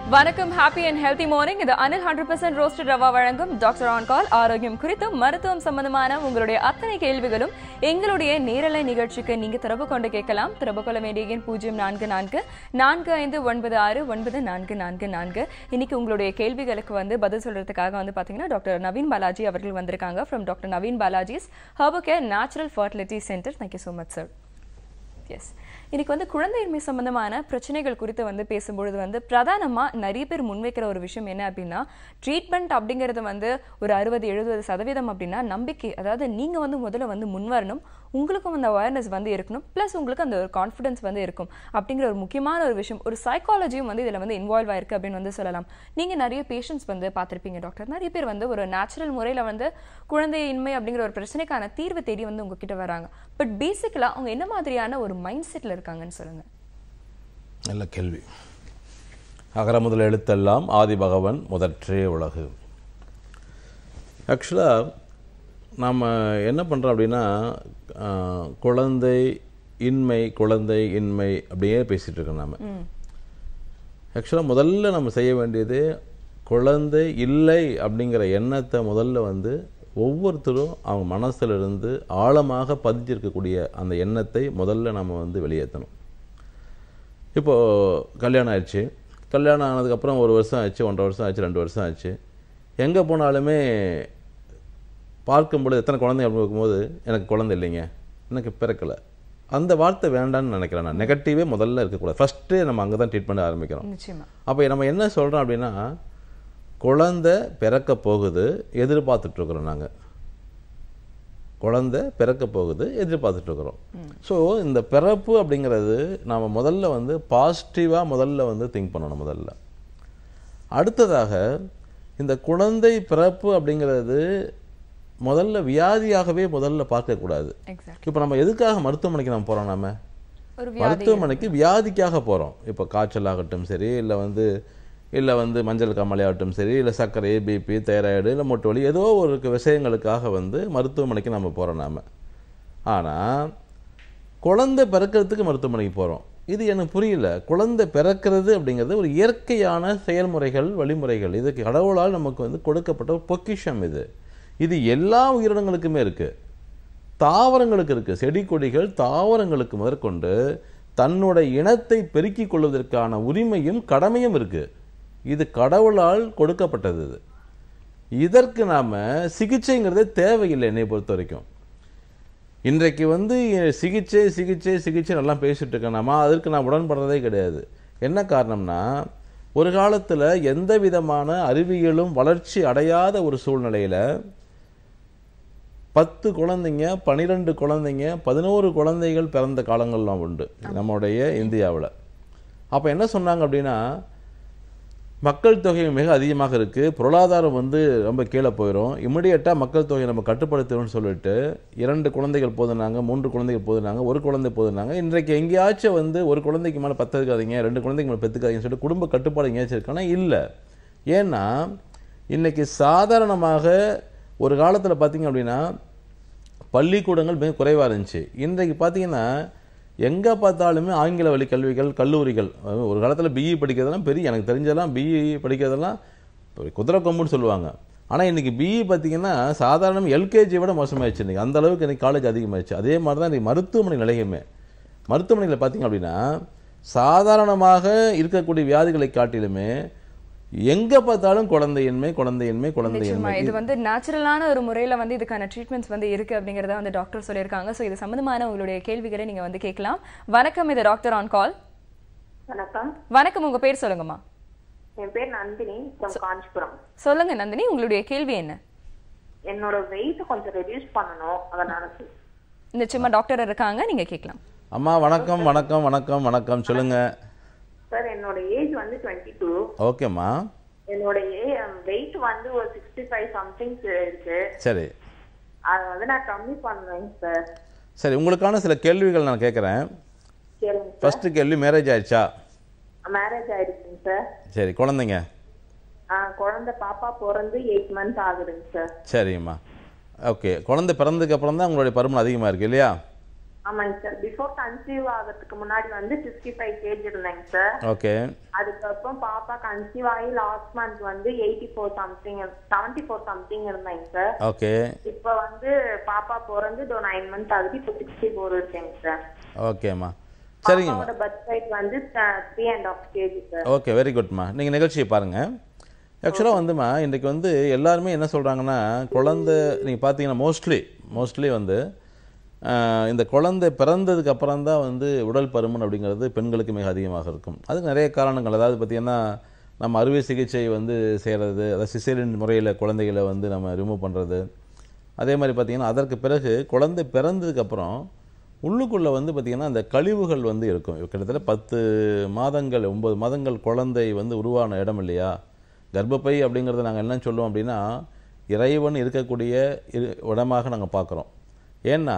வணக்கம் happy and healthy morning இது Anil hundred percent roasted rava வழங்கும் டாக்டர் ஆன் கால் ஆரோக்கியம் குறித்து மருத்துவம் சம்பந்தமான உங்களுடைய அத்தனை கேள்விகளும் எங்களுடைய நேரலை நிகழ்ச்சிக்கு நீங்க தொடர்பு கொண்டு கேட்கலாம் தொடர்பு கொள்ள வேண்டிய எண் பூஜ்ஜியம் நான்கு நான்கு நான்கு ஐந்து ஒன்பது ஆறு ஒன்பது நான்கு நான்கு நான்கு இன்னைக்கு உங்களுடைய கேள்விகளுக்கு வந்து பதில் சொல்றதுக்காக வந்து பாத்தீங்கன்னா டாக்டர் நவீன் பாலாஜி அவர்கள் வந்திருக்காங்க ஃப்ரம் டாக்டர் நவீன் பாலாஜிஸ் ஹர்போ care natural fertility centre thank you so much sir yes இன்னைக்கு வந்து குழந்தையின்மை சம்பந்தமான பிரச்சனைகள் குறித்து வந்து பேசும்பொழுது வந்து பிரதானமா நிறைய பேர் முன்வைக்கிற ஒரு விஷயம் என்ன அப்படின்னா ட்ரீட்மெண்ட் அப்படிங்கிறது வந்து ஒரு அறுபது எழுபது சதவீதம் அப்படின்னா நம்பிக்கை அதாவது நீங்க வந்து முதல்ல வந்து முன்வரணும் உங்களுக்கும் அந்த அவேர்னஸ் வந்து இருக்கணும் ப்ளஸ் உங்களுக்கு அந்த ஒரு கான்ஃபிடன்ஸ் வந்து இருக்கும் அப்படிங்கிற ஒரு முக்கியமான ஒரு விஷயம் ஒரு சைக்காலஜியும் வந்து இதில் வந்து இன்வால்வ் ஆயிருக்கு அப்படின்னு வந்து சொல்லலாம் நீங்க நிறைய பேஷண்ட்ஸ் வந்து பார்த்திருப்பீங்க டாக்டர் நிறைய பேர் வந்து ஒரு நேச்சுரல் முறையில் வந்து குழந்தையின்மை அப்படிங்கிற ஒரு பிரச்சனைக்கான தீர்வு தேடி வந்து உங்ககிட்ட வராங்க பட் பேசிக்கலாக அவங்க என்ன மாதிரியான ஒரு மைண்ட் செட்டில் இருக்காங்கன்னு சொல்லுங்க நல்ல கேள்வி அகர முதல் எழுத்தெல்லாம் ஆதி பகவன் முதற்றே உலகு ஆக்சுவலாக நாம் என்ன பண்ணுறோம் அப்படின்னா ஆஹ், குழந்தை இன்மை குழந்தை இன்மை அப்படியே பேசிகிட்டு இருக்கோம் நாம் ஆக்சுவலாக முதல்ல நம்ம செய்ய வேண்டியது குழந்தை இல்லை அப்படிங்கிற எண்ணத்தை முதல்ல வந்து ஒவ்வொருத்தரும் அவங்க மனசுல இருந்து ஆழமாக பதிஞ்சிருக்கக்கூடிய அந்த எண்ணத்தை முதல்ல நம்ம வந்து வெளியேற்றணும் இப்போது கல்யாணம் ஆயிடுச்சு கல்யாணம் ஆனதுக்கப்புறம் ஒரு வருஷம் ஆச்சு ஒன்றரை வருஷம் ஆச்சு ரெண்டு வருஷம் ஆச்சு எங்கே போனாலுமே பார்க்கும்பொழுது எத்தனை குழந்தை அப்படி இருக்கும்போது எனக்கு குழந்தை இல்லைங்க எனக்கு பிறக்கலை அந்த வார்த்தை வேண்டாம்னு நினைக்கிறேன் நான் நெகட்டிவே முதல்ல இருக்கக்கூடாது ஃபஸ்ட்டு நம்ம அங்கே தான் ட்ரீட்மெண்ட் ஆரம்பிக்கிறோம் நிச்சயமா அப்போ நம்ம என்ன சொல்கிறோம் அப்படின்னா குழந்தை பிறக்க போகுது எதிர்பார்த்துட்ருக்குறோம் நாங்கள் குழந்தை பிறக்க போகுது எதிர்பார்த்துட்ருக்குறோம் ஸோ இந்த பிறப்பு அப்படிங்கிறது நாம் முதல்ல வந்து பாசிட்டிவாக முதல்ல வந்து திங்க் பண்ணணும் முதல்ல அடுத்ததாக இந்த குழந்தை பிறப்பு அப்படிங்கிறது முதல்ல வியாதியாகவே முதல்ல பார்க்கக்கூடாது எக்ஸாக்ட் இப்போ நம்ம எதுக்காக மருத்துவமனைக்கு நம்ம போகிறோம் நாம ஒரு வியாதி மருத்துவமனைக்கு வியாதிக்காக போகிறோம் இப்போ காய்ச்சல் ஆகட்டும் சரி இல்லை வந்து இல்லை வந்து மஞ்சள் காமாலை ஆகட்டும் சரி இல்லை சர்க்கரை பிபி தைராய்டு இல்லை மொட்டு வலி ஏதோ ஒரு விஷயங்களுக்காக வந்து மருத்துவமனைக்கு நம்ம போகிறோம் நாம ஆனால் குழந்தை பிறக்கிறதுக்கு மருத்துவமனைக்கு போகிறோம் இது எனக்கு புரியல குழந்தை பிறக்கிறது அப்படிங்கிறது ஒரு இயற்கையான செயல்முறைகள் வழிமுறைகள் இதுக்கு கடவுளால் நமக்கு வந்து கொடுக்கப்பட்ட ஒரு பொக்கிஷம் இது இது எல்லா உயிரினங்களுக்குமே இருக்குது தாவரங்களுக்கு இருக்கு செடி கொடிகள் தாவரங்களுக்கு முதற்கொண்டு தன்னுடைய இனத்தை பெருக்கிக் கொள்வதற்கான உரிமையும் கடமையும் இருக்கு இது கடவுளால் கொடுக்கப்பட்டது இது இதற்கு நாம சிகிச்சைங்கிறதே தேவையில்லை என்னை பொறுத்த வரைக்கும் இன்றைக்கு வந்து சிகிச்சை சிகிச்சை சிகிச்சை நல்லா பேசிட்டு இருக்கேன் நாம அதற்கு நான் உடன்படுறதே கிடையாது என்ன காரணம்னா ஒரு காலத்துல எந்த விதமான அறிவியலும் வளர்ச்சி அடையாத ஒரு சூழ்நிலையில பத்து குழந்தைங்க பனிரெண்டு குழந்தைங்க பதினோரு குழந்தைகள் பிறந்த காலங்கள்லாம் உண்டு நம்முடைய இந்தியாவில் அப்போ என்ன சொன்னாங்க அப்படின்னா மக்கள் தொகை மிக அதிகமாக இருக்குது பொருளாதாரம் வந்து ரொம்ப கீழே போயிடும் இமிடியேட்டாக மக்கள் தொகையை நம்ம கட்டுப்படுத்தணும்னு சொல்லிட்டு இரண்டு குழந்தைகள் போதுனாங்க மூன்று குழந்தைகள் போதுனாங்க ஒரு குழந்தை போதுனாங்க இன்றைக்கு எங்கேயாச்சும் வந்து ஒரு குழந்தைக்கு மேலே பத்துக்காதீங்க ரெண்டு குழந்தைக்கு மேலே பெற்றுக்காதீங்கன்னு சொல்லிட்டு குடும்ப கட்டுப்பாடு எங்கேயாச்சும் இருக்கானா இல்லை ஏன்னா இன்னைக்கு சாதாரணமாக ஒரு காலத்தில் பார்த்தீங்க அப்படின்னா பள்ளிக்கூடங்கள் மிக குறைவாக இருந்துச்சு இன்றைக்கு பார்த்தீங்கன்னா எங்கே பார்த்தாலுமே ஆங்கில வழி கல்விகள் கல்லூரிகள் அதாவது ஒரு காலத்தில் பிஇ படிக்கிறதெல்லாம் பெரிய எனக்கு தெரிஞ்சதெல்லாம் பிஇ படிக்கிறதெல்லாம் ஒரு குதிரை கொம்புன்னு சொல்லுவாங்க ஆனால் இன்னைக்கு பிஇ பார்த்தீங்கன்னா சாதாரண எல்கேஜி விட மோசமாயிடுச்சு இன்னைக்கு அந்த அளவுக்கு இன்னைக்கு காலேஜ் அதிகமாயிடுச்சு அதே மாதிரி தான் இன்னைக்கு மருத்துவமனை நிலையமே மருத்துவமனையில் பார்த்தீங்க அப்படின்னா சாதாரணமாக இருக்கக்கூடிய வியாதிகளை காட்டிலுமே எங்கே பார்த்தாலும் குழந்தையின்மை குழந்தையின்மை நிச்சயமா குழந்தையின்மை இது வந்து நேச்சுரலான ஒரு முறையில வந்து இதுக்கான ட்ரீட்மெண்ட்ஸ் வந்து இருக்கு அப்படிங்கறத வந்து டாக்டர் சொல்லியிருக்காங்க சோ இது சம்பந்தமான உங்களுடைய கேள்விகளை நீங்க வந்து கேட்கலாம் வணக்கம் இது டாக்டர் ஆன் கால் வணக்கம் வணக்கம் உங்க பேர் சொல்லுங்கம்மா என் பேர் நந்தினி from காஞ்சிபுரம் சொல்லுங்க நந்தினி உங்களுடைய கேள்வி என்ன என்னோட வெயிட் கொஞ்சம் ரெடியூஸ் பண்ணணும் அதனால நிச்சயமா டாக்டர் இருக்காங்க நீங்க கேட்கலாம் அம்மா வணக்கம் வணக்கம் வணக்கம் வணக்கம் சொல்லுங்க சார் என்னோட ஏஜ் வந்து டுவெண்ட்டி டூ ஓகேம்மா என்னோட வெயிட் வந்து ஒரு சிக்ஸ்டி ஃபைவ் சம்திங் இருக்கு சரி அதை வந்து நான் கம்மி பண்ணுவேங்க சார் சரி உங்களுக்கான சில கேள்விகள் நான் கேட்குறேன் சரிங்க சார் ஃபர்ஸ்ட் கேள்வி மேரேஜ் ஆயிடுச்சா மேரேஜ் ஆயிடுச்சுங்க சார் சரி குழந்தைங்க ஆ, குழந்தை பாப்பா பிறந்து எயிட் மந்த்ஸ் ஆகுதுங்க சார் சரிம்மா ஓகே குழந்தை பிறந்ததுக்கு அப்புறம் தான் உங்களுடைய பருமன் அதிகமாக இருக்கு இல்லையா ஆமாங்க சார் பிஃபோர் கன்சீவ் ஆகிறதுக்கு முன்னாடி வந்து சிக்ஸ்டி ஃபைவ் கேஜ் இருந்தேங்க சார் ஓகே அதுக்கப்புறம் பாப்பா கன்சீவ் ஆகி லாஸ்ட் மந்த் வந்து eighty four something seventy four something இருந்தேங்க சார் ஓகே இப்போ வந்து பாப்பா பிறந்து இதோ நைன் மந்த் ஆகுது இப்போ சிக்ஸ்டி ஃபோர் இருக்கேங்க சார் ஓகேம்மா சரிங்கம்மா பாப்பாவோட பர்த் வெயிட் வந்து three and half kg sir okay very குட்மா நீங்கள் நிகழ்ச்சியை பாருங்கள் ஆக்சுவலாக வந்துமா இன்றைக்கி வந்து எல்லாருமே என்ன சொல்கிறாங்கன்னா குழந்தை நீங்கள் பார்த்தீங்கன்னா மோஸ்ட்லி மோஸ்ட்லி வந்து ஆஹ், இந்த குழந்தை பிறந்ததுக்கு அப்புறம் தான் வந்து உடல் பருமன் அப்படிங்கிறது பெண்களுக்கு மிக அதிகமாக இருக்கும் அதுக்கு நிறைய காரணங்கள் அதாவது பார்த்திங்கன்னா நம்ம அறுவை சிகிச்சை வந்து செய்கிறது அதாவது சிசேரியன் முறையில் குழந்தைகளை வந்து நம்ம ரிமூவ் பண்ணுறது அதே மாதிரி பார்த்திங்கன்னா அதற்கு பிறகு குழந்தை பிறந்ததுக்கப்புறம் உள்ளுக்குள்ளே வந்து பார்த்திங்கன்னா அந்த கழிவுகள் வந்து இருக்கும் கிட்டத்தட்ட பத்து மாதங்கள் ஒன்பது மாதங்கள் குழந்தை வந்து உருவான இடம் இல்லையா கர்ப்பப்பை அப்படிங்கிறத நாங்கள் என்ன சொல்லுவோம் அப்படின்னா இறைவன் இருக்கக்கூடிய இரு இடமாக நாங்கள் பார்க்குறோம் ஏன்னா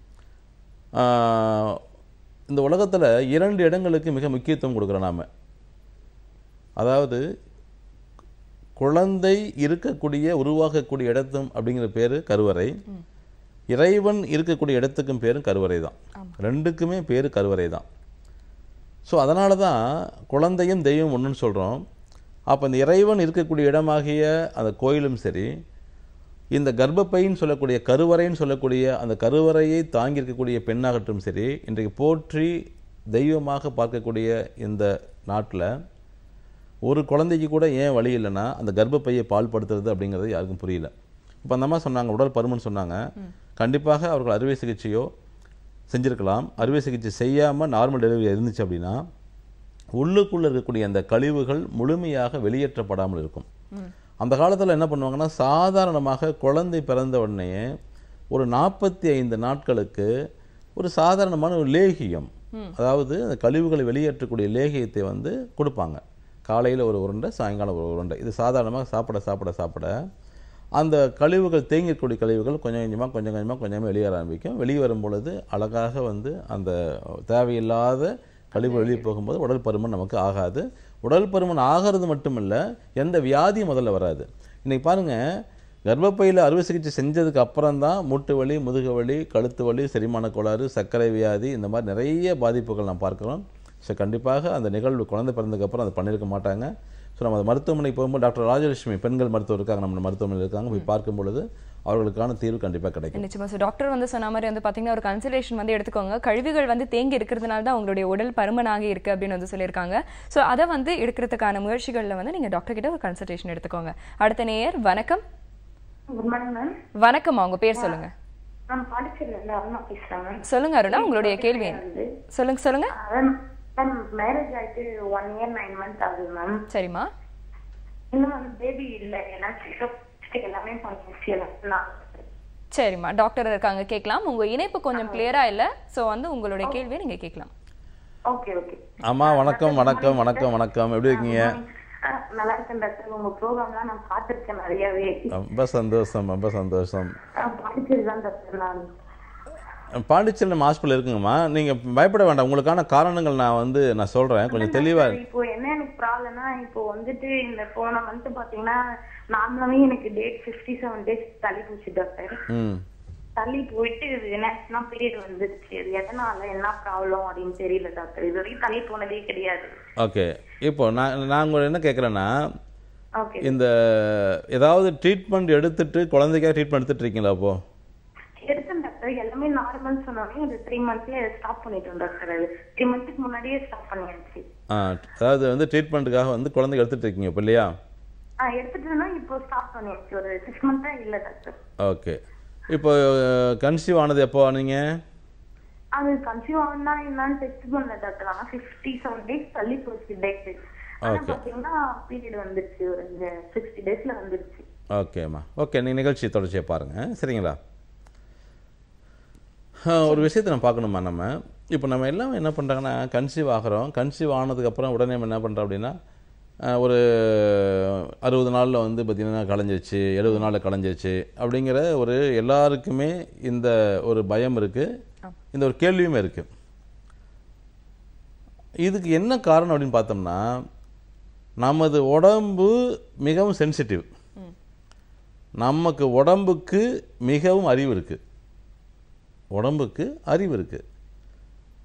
ஆஹ், இந்த உலகத்தில் இரண்டு இடங்களுக்கு மிக முக்கியத்துவம் கொடுக்குறோம் நாம் அதாவது குழந்தை இருக்கக்கூடிய உருவாகக்கூடிய இடத்தும் அப்படிங்கிற பேர் கருவறை இறைவன் இருக்கக்கூடிய இடத்துக்கும் பேரும் கருவறை தான் ரெண்டுக்குமே பேர் கருவறை தான் ஸோ அதனால தான் குழந்தையும் தெய்வம் ஒன்றுன்னு சொல்கிறோம் அப்போ இந்த இறைவன் இருக்கக்கூடிய இடமாகிய அந்த கோயிலும் சரி இந்த கர்ப்பப்பைன்னு சொல்லக்கூடிய கருவறைன்னு சொல்லக்கூடிய அந்த கருவறையை தாங்கி இருக்கக்கூடிய பெண்ணாகட்டும் சரி இன்றைக்கு போற்றி தெய்வமாக பார்க்கக்கூடிய இந்த நாட்டில் ஒரு குழந்தைக்கு கூட ஏன் வழி இல்லைன்னா அந்த கர்ப்பப்பையை பால்படுத்துறது அப்படிங்கிறது யாருக்கும் புரியல இப்போ அந்த அம்மா சொன்னாங்க உடல் பருமன் சொன்னாங்க கண்டிப்பாக அவர்கள் அறுவை சிகிச்சையோ செஞ்சிருக்கலாம் அறுவை சிகிச்சை செய்யாமல் நார்மல் டெலிவரி இருந்துச்சு அப்படின்னா உள்ளுக்குள்ளே இருக்கக்கூடிய அந்த கழிவுகள் முழுமையாக வெளியேற்றப்படாமல் இருக்கும் அந்த காலத்தில் என்ன பண்ணுவாங்கன்னா சாதாரணமாக குழந்தை பிறந்த உடனே ஒரு நாற்பத்தி ஐந்து நாட்களுக்கு ஒரு சாதாரணமான ஒரு லேகியம் அதாவது அந்த கழிவுகளை வெளியேற்றக்கூடிய லேகியத்தை வந்து கொடுப்பாங்க காலையில் ஒரு உருண்டை சாயங்காலம் ஒரு உருண்டை இது சாதாரணமாக சாப்பிட சாப்பிட சாப்பிட அந்த கழிவுகள் தேங்கிக்கூடிய கழிவுகள் கொஞ்சம் கொஞ்சமாக கொஞ்சம் கொஞ்சமாக கொஞ்சமாக வெளியேற ஆரம்பிக்கும் வெளியே வரும் பொழுது அழகாக வந்து அந்த தேவையில்லாத கழிவு வெளியே போகும்போது உடல் பருமன் நமக்கு ஆகாது உடல் பருமன் ஆகிறது மட்டுமில்ல எந்த வியாதியும் முதல்ல வராது இன்னைக்கு பாருங்க கர்ப்பப்பையில் அறுவை சிகிச்சை செஞ்சதுக்கு அப்புறம் தான் மூட்டு வலி முதுகு வலி கழுத்து வலி செரிமான கோளாறு சர்க்கரை வியாதி இந்த மாதிரி நிறைய பாதிப்புகள் நாம் பார்க்கிறோம் ஸோ கண்டிப்பாக அந்த நிகழ்வு குழந்தை பிறந்ததுக்கப்புறம் அதை பண்ணியிருக்க மாட்டாங்க ஸோ நம்ம அந்த மருத்துவமனைக்கு போகும்போது டாக்டர் ராஜலட்சுமி பெண்கள் மருத்துவர் இருக்காங்க நம்ம மருத்துவமனையில் இருக்காங்க போய் பார்க்கும் பொழுது அவர்களுக்கான தீர்வு கண்டிப்பாக கிடைக்கும் நிச்சயமா சார் டாக்டர் வந்து சொன்ன மாதிரி வந்து பாத்தீங்கன்னா ஒரு கன்சல்டேஷன் வந்து எடுத்துக்கோங்க கழிவுகள் வந்து தேங்கி இருக்கிறதுனால தான் உங்களுடைய உடல் பருமனாகி இருக்கு அப்படின்னு வந்து சொல்லியிருக்காங்க ஸோ அதை வந்து எடுக்கிறதுக்கான முயற்சிகள்ல வந்து நீங்க டாக்டர் கிட்ட ஒரு கன்சல்டேஷன் எடுத்துக்கோங்க அடுத்த நேயர் வணக்கம் குட் மார்னிங் மேம் வணக்கம் உங்க பேர் சொல்லுங்க மேம் பாண்டிச்சேரியில இருந்து அருணா பேசுறேன் மேம் சொல்லுங்க அருணா உங்களுடைய கேள்வி என்ன? வந்து சொல்லுங்க சொல்லுங்க அதான் மேம் மேரேஜ் ஆயிட்டு ஒன் இயர் நைன் மந்த் ஆகுது மேம் சரிம்மா இன்னும் வந்து பேபி இல்ல ஏன்னா செக்அப் எல்லாமே பண்ணிச்சு எல்லாம் சரிம்மா டாக்டர் இருக்காங்க கேட்கலாம் உங்க இணைப்பு கொஞ்சம் கிளியரா இல்ல சோ வந்து உங்களுடைய கேள்வியை நீங்க கேட்கலாம் ஓகே ஓகே அம்மா வணக்கம் வணக்கம் வணக்கம் வணக்கம் எப்படி இருக்கீங்க நல்லா இருக்கேன் டாக்டர் உங்க ப்ரோக்ராம்லாம் நான் பார்த்திருக்கேன் நிறையவே ரொம்ப சந்தோஷம் ரொம்ப சந்தோஷம் ஆஹ் பாண்டிச்சேரி தான் டாக்டர் நான் பாண்டிச்சேரி நம்ம ஹாஸ்பிட்டல் இருக்குங்கம்மா நீங்கள் பயப்பட வேண்டாம் உங்களுக்கான காரணங்கள் நான் வந்து நான் சொல்கிறேன் கொஞ்சம் தெளிவாக இப்போ என்ன எனக்கு ப்ராப்ளம்னா இப்போ வந்துட்டு இந்த போன மந்த் பாத்தீங்கன்னா நார்மலாவே எனக்கு டேட் ஃபிஃப்டி செவன் டேஸ் தள்ளி போச்சு டாக்டர் ம் தள்ளி போயிட்டு இது என்ன பீரியட் வந்துருச்சு அது எதனால என்ன ப்ராப்ளம் அப்படின்னு தெரியல டாக்டர் இது வரைக்கும் தள்ளி போனதே கிடையாது ஓகே இப்போ நான் நான் உங்களை என்ன கேட்குறேன்னா ஓகே இந்த ஏதாவது ட்ரீட்மெண்ட் எடுத்துட்டு குழந்தைக்காக ட்ரீட்மெண்ட் எடுத்துட்டு இருக்கீங்களா அப்போ எடுத்தேன் டாக்டர் எல்லாமே நார்மல் சொன்னாலே ஒரு த்ரீ மந்த்ஸ்ல ஸ்டாப் பண்ணிட்டோம் டாக்டர் அது த்ரீ மந்த்ஸ்க்கு முன்னாடியே ஸ்டாப் பண்ணியாச்சு ஆ அதாவது வந்து ட்ரீட்மெண்ட்டுக்காக வந்து குழந்தைக்கு எடுத்துட்டு இருக்கீங்க இப்போ இல்லையா ஆஹ் எடுத்துட்டோம்னா இப்போ ஸ்டாப் பண்ணியாச்சு ஒரு சிக்ஸ் மந்த்தா இல்ல டாக்டர் ஓகே இப்போ கன்சீவ் ஆனது எப்போ ஆனீங்க அது கன்சீவ் ஆகுனா என்னன்னு டெஸ்ட் பண்ணல டாக்டர் ஆனா ஃபிஃப்டி செவன் டேஸ் தள்ளி போச்சு டேட் ஆனா Okay. பாத்தீங்கன்னா பீரியட் வந்துருச்சு ஒரு சிக்ஸ்டி டேஸ்ல வந்துருச்சு ஓகேம்மா ஓகே நீங்கள் நிகழ்ச்சி தொடர்ச்சியை பாருங்கள் சரிங்களா ஆ, ஒரு விஷயத்தை நம்ம பார்க்கணுமா நம்ம இப்போ நம்ம எல்லாம் என்ன பண்ணுறாங்கன்னா கன்சீவ் ஆகிறோம் கன்சீவ் ஆனதுக்கப்புறம் உடனே நம்ம என்ன பண்ணுறோம் அப்படின்னா ஆ, ஒரு அறுபது நாளில் வந்து பார்த்திங்கன்னா களைஞ்சிருச்சு எழுபது நாளில் களைஞ்சிருச்சு அப்படிங்கிற ஒரு எல்லாருக்குமே இந்த ஒரு பயம் இருக்குது இந்த ஒரு கேள்வியுமே இருக்குது இதுக்கு என்ன காரணம் அப்படின்னு பார்த்தோம்னா நமது உடம்பு மிகவும் சென்சிட்டிவ் நமக்கு உடம்புக்கு மிகவும் அறிவு இருக்குது உடம்புக்கு அறிவு இருக்குது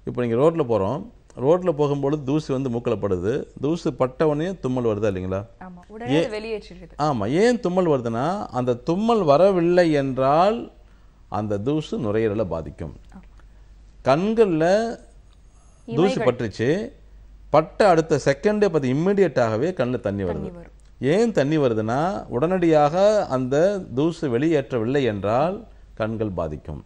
இப்போ நீங்கள் ரோட்டில் போகிறோம் ரோட்டில் போகும்பொழுது தூசி வந்து மூக்கில் படுது தூசி பட்ட உடனே தும்மல் வருதா இல்லைங்களா ஆமா உடனே அது வெளியேற்றிடுது ஆமாம் ஏன் தும்மல் வருதுன்னா அந்த தும்மல் வரவில்லை என்றால் அந்த தூசு நுரையீரலை பாதிக்கும் கண்களில் தூசி பட்டுருச்சு பட்ட அடுத்த செகண்டே பார்த்து இம்மிடியட்டாகவே கண்ணில் தண்ணி வருது வரும். ஏன் தண்ணி வருதுன்னா உடனடியாக அந்த தூசு வெளியேற்றவில்லை என்றால் கண்கள் பாதிக்கும்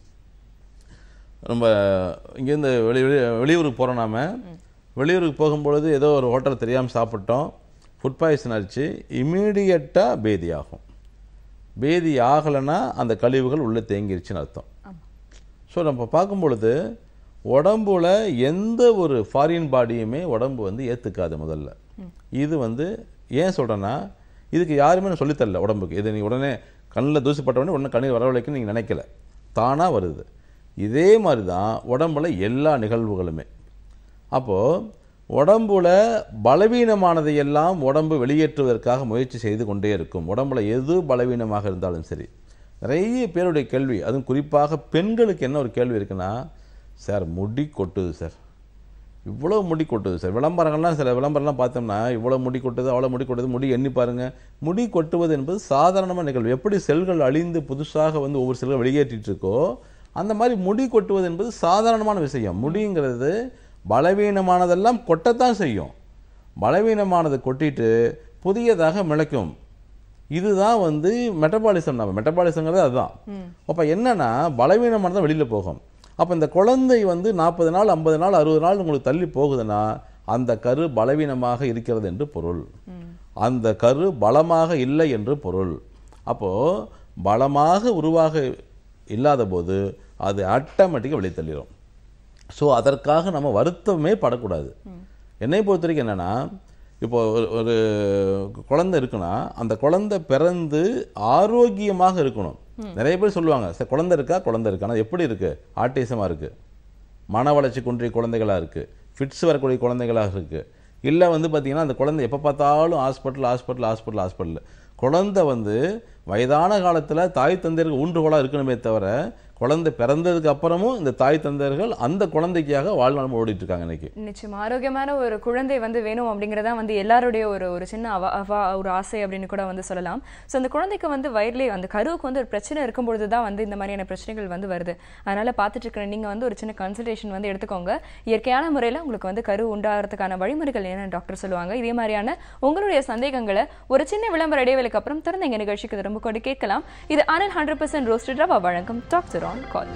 ரொம்ப இங்கேருந்து வெளி வெளி வெளியூருக்கு போகிறோம் நாம வெளியூருக்கு போகும்பொழுது ஏதோ ஒரு ஹோட்டல் தெரியாமல் சாப்பிட்டோம் ஃபுட் பாய்சன் ஆச்சு இமீடியட்டாக பேதி ஆகும் பேதி ஆகலைன்னா அந்த கழிவுகள் உள்ளே தேங்கிருச்சுன்னு அர்த்தம் ஸோ நம்ம பார்க்கும் பொழுது உடம்புல எந்த ஒரு ஃபாரின் பாடியுமே உடம்பு வந்து ஏற்றுக்காது முதல்ல இது வந்து ஏன் சொல்கிறேன்னா இதுக்கு யாருமே நான் சொல்லித்தரல உடம்புக்கு இது நீ உடனே கண்ணில் தூசி பட்ட உடனே உடனே கண்ணீர் வரவழைக்குன்னு நீங்கள் நினைக்கல தானாக வருது இதே மாதிரி தான் உடம்புல எல்லா நிகழ்வுகளுமே அப்போது உடம்புல பலவீனமானதை எல்லாம் உடம்பு வெளியேற்றுவதற்காக முயற்சி செய்து கொண்டே இருக்கும் உடம்புல எது பலவீனமாக இருந்தாலும் சரி நிறைய பேருடைய கேள்வி அதுவும் குறிப்பாக பெண்களுக்கு என்ன ஒரு கேள்வி இருக்குன்னா சார் முடி கொட்டுது சார் இவ்வளோ முடி கொட்டுது சார் விளம்பரங்கள்லாம் சில விளம்பரம்லாம் பார்த்தோம்னா இவ்வளோ முடி கொட்டுது அவ்வளோ முடி கொட்டுது முடி எண்ணி பாருங்க முடி கொட்டுவது என்பது சாதாரணமான நிகழ்வு எப்படி செல்கள் அழிந்து புதுசாக வந்து ஒவ்வொரு செல்கள் வெளியேற்றிட்டு இருக்கோ அந்த மாதிரி முடி கொட்டுவது என்பது சாதாரணமான விஷயம் முடிங்கிறது பலவீனமானதெல்லாம் கொட்டத்தான் செய்யும் பலவீனமானது கொட்டிட்டு புதியதாக முளைக்கும் இதுதான் வந்து மெட்டபாலிசம் நம்ம மெட்டபாலிசங்கிறது அதுதான் அப்போ என்னன்னா பலவீனமானதான் வெளியில் போகும் அப்போ இந்த குழந்தை வந்து நாற்பது நாள் ஐம்பது நாள் அறுபது நாள் உங்களுக்கு தள்ளி போகுதுன்னா அந்த கரு பலவீனமாக இருக்கிறது என்று பொருள் அந்த கரு பலமாக இல்லை என்று பொருள் அப்போ பலமாக உருவாக இல்லாத போது அது ஆட்டோமேட்டிக்காக வெளியே தள்ளிடும் ஸோ அதற்காக நம்ம வருத்தமே படக்கூடாது என்னை பொறுத்த வரைக்கும் என்னன்னா இப்போ ஒரு ஒரு குழந்தை இருக்குன்னா அந்த குழந்தை பிறந்து ஆரோக்கியமாக இருக்கணும் நிறைய பேர் சொல்லுவாங்க சார் குழந்தை இருக்கா குழந்தை இருக்கா ஆனால் எப்படி இருக்கு ஆட்டிசமாக இருக்கு மன வளர்ச்சி குன்றிய குழந்தைகளா இருக்கு ஃபிட்ஸ் வரக்கூடிய குழந்தைகளாக இருக்கு இல்லை வந்து பார்த்தீங்கன்னா அந்த குழந்தை எப்போ பார்த்தாலும் ஹாஸ்பிட்டல் ஹாஸ்பிட்டல் ஹாஸ்பிட்டல் ஹாஸ்பிட்டல் குழந்தை வந்து வயதான காலத்தில் தாய் தந்தையர்கள் ஊன்றுகோலாக இருக்கணுமே தவிர குழந்தை பிறந்ததுக்கு அப்புறமும் இந்த தாய் தந்தையர்கள் அந்த குழந்தைக்காக வாழ்நாள் ஓடிட்டு இருக்காங்க இன்னைக்கு நிச்சயமா ஆரோக்கியமான ஒரு குழந்தை வந்து வேணும் அப்படிங்கறதா வந்து எல்லாருடைய ஒரு ஒரு சின்ன அவ அவ ஒரு ஆசை அப்படின்னு கூட வந்து சொல்லலாம் ஸோ அந்த குழந்தைக்கு வந்து வயிறுலேயே அந்த கருவுக்கு வந்து ஒரு பிரச்சனை இருக்கும் பொழுது தான் வந்து இந்த மாதிரியான பிரச்சனைகள் வந்து வருது அதனால பார்த்துட்டு இருக்கிற நீங்க வந்து ஒரு சின்ன கன்சல்டேஷன் வந்து எடுத்துக்கோங்க இயற்கையான முறையில் உங்களுக்கு வந்து கரு உண்டாகிறதுக்கான வழிமுறைகள் என்ன டாக்டர் சொல்லுவாங்க இதே மாதிரியான உங்களுடைய சந்தேகங்களை ஒரு சின்ன விளம்பர இடைவேளைக்கு அப்புறம் திறந்த எங்க நிகழ்ச்சிக்கு திரும்ப கொண்டு கேட்கலாம் இது அனல் ஹண்ட்ரட் பர்சன்ட் ரோஸ்டட் ரவா வழங்கும் doctor on call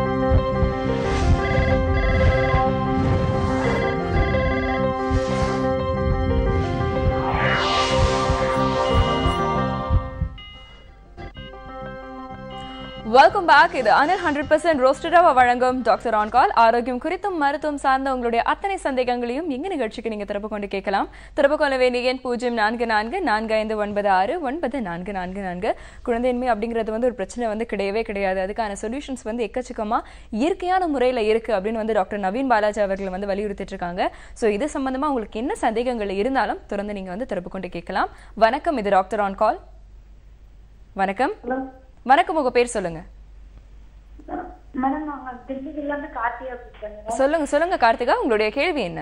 welcome back இது அனில் ஹண்ட்ரட் பர்சன்ட் ரோஸ்டடாக வழங்கும் டாக்டர் ஆன் கால் ஆரோக்கியம் குறித்தும் மருத்துவம் சார்ந்த உங்களுடைய அத்தனை சந்தேகங்களையும் எங்க நிகழ்ச்சிக்கு நீங்க திறப்பு கொண்டு கேட்கலாம் திறப்பு கொள்ள வேண்டிய எண் பூஜ்ஜியம் நான்கு நான்கு நான்கு ஐந்து ஒன்பது ஆறு ஒன்பது நான்கு நான்கு நான்கு குழந்தையின்மை அப்படிங்கிறது வந்து ஒரு பிரச்சனை வந்து கிடையவே கிடையாது அதுக்கான சொல்யூஷன்ஸ் வந்து எக்கச்சக்கமா இயற்கையான முறையில் இருக்கு அப்படின்னு வந்து டாக்டர் நவீன் பாலாஜி அவர்கள் வந்து வலியுறுத்திட்டு இருக்காங்க ஸோ இது சம்பந்தமா உங்களுக்கு என்ன சந்தேகங்கள் இருந்தாலும் தொடர்ந்து நீங்க வந்து திறப்பு கொண்டு கேட்கலாம் வணக்கம் இது டாக்டர் ஆன் கால் வணக்கம் ஹலோ வணக்கம் உங்க பேர் சொல்லுங்க மேடம் நாங்க திண்டுக்கல்ல இருந்து கார்த்தியா பேசுறேன் சொல்லுங்க சொல்லுங்க கார்த்திகா உங்களுடைய கேள்வி என்ன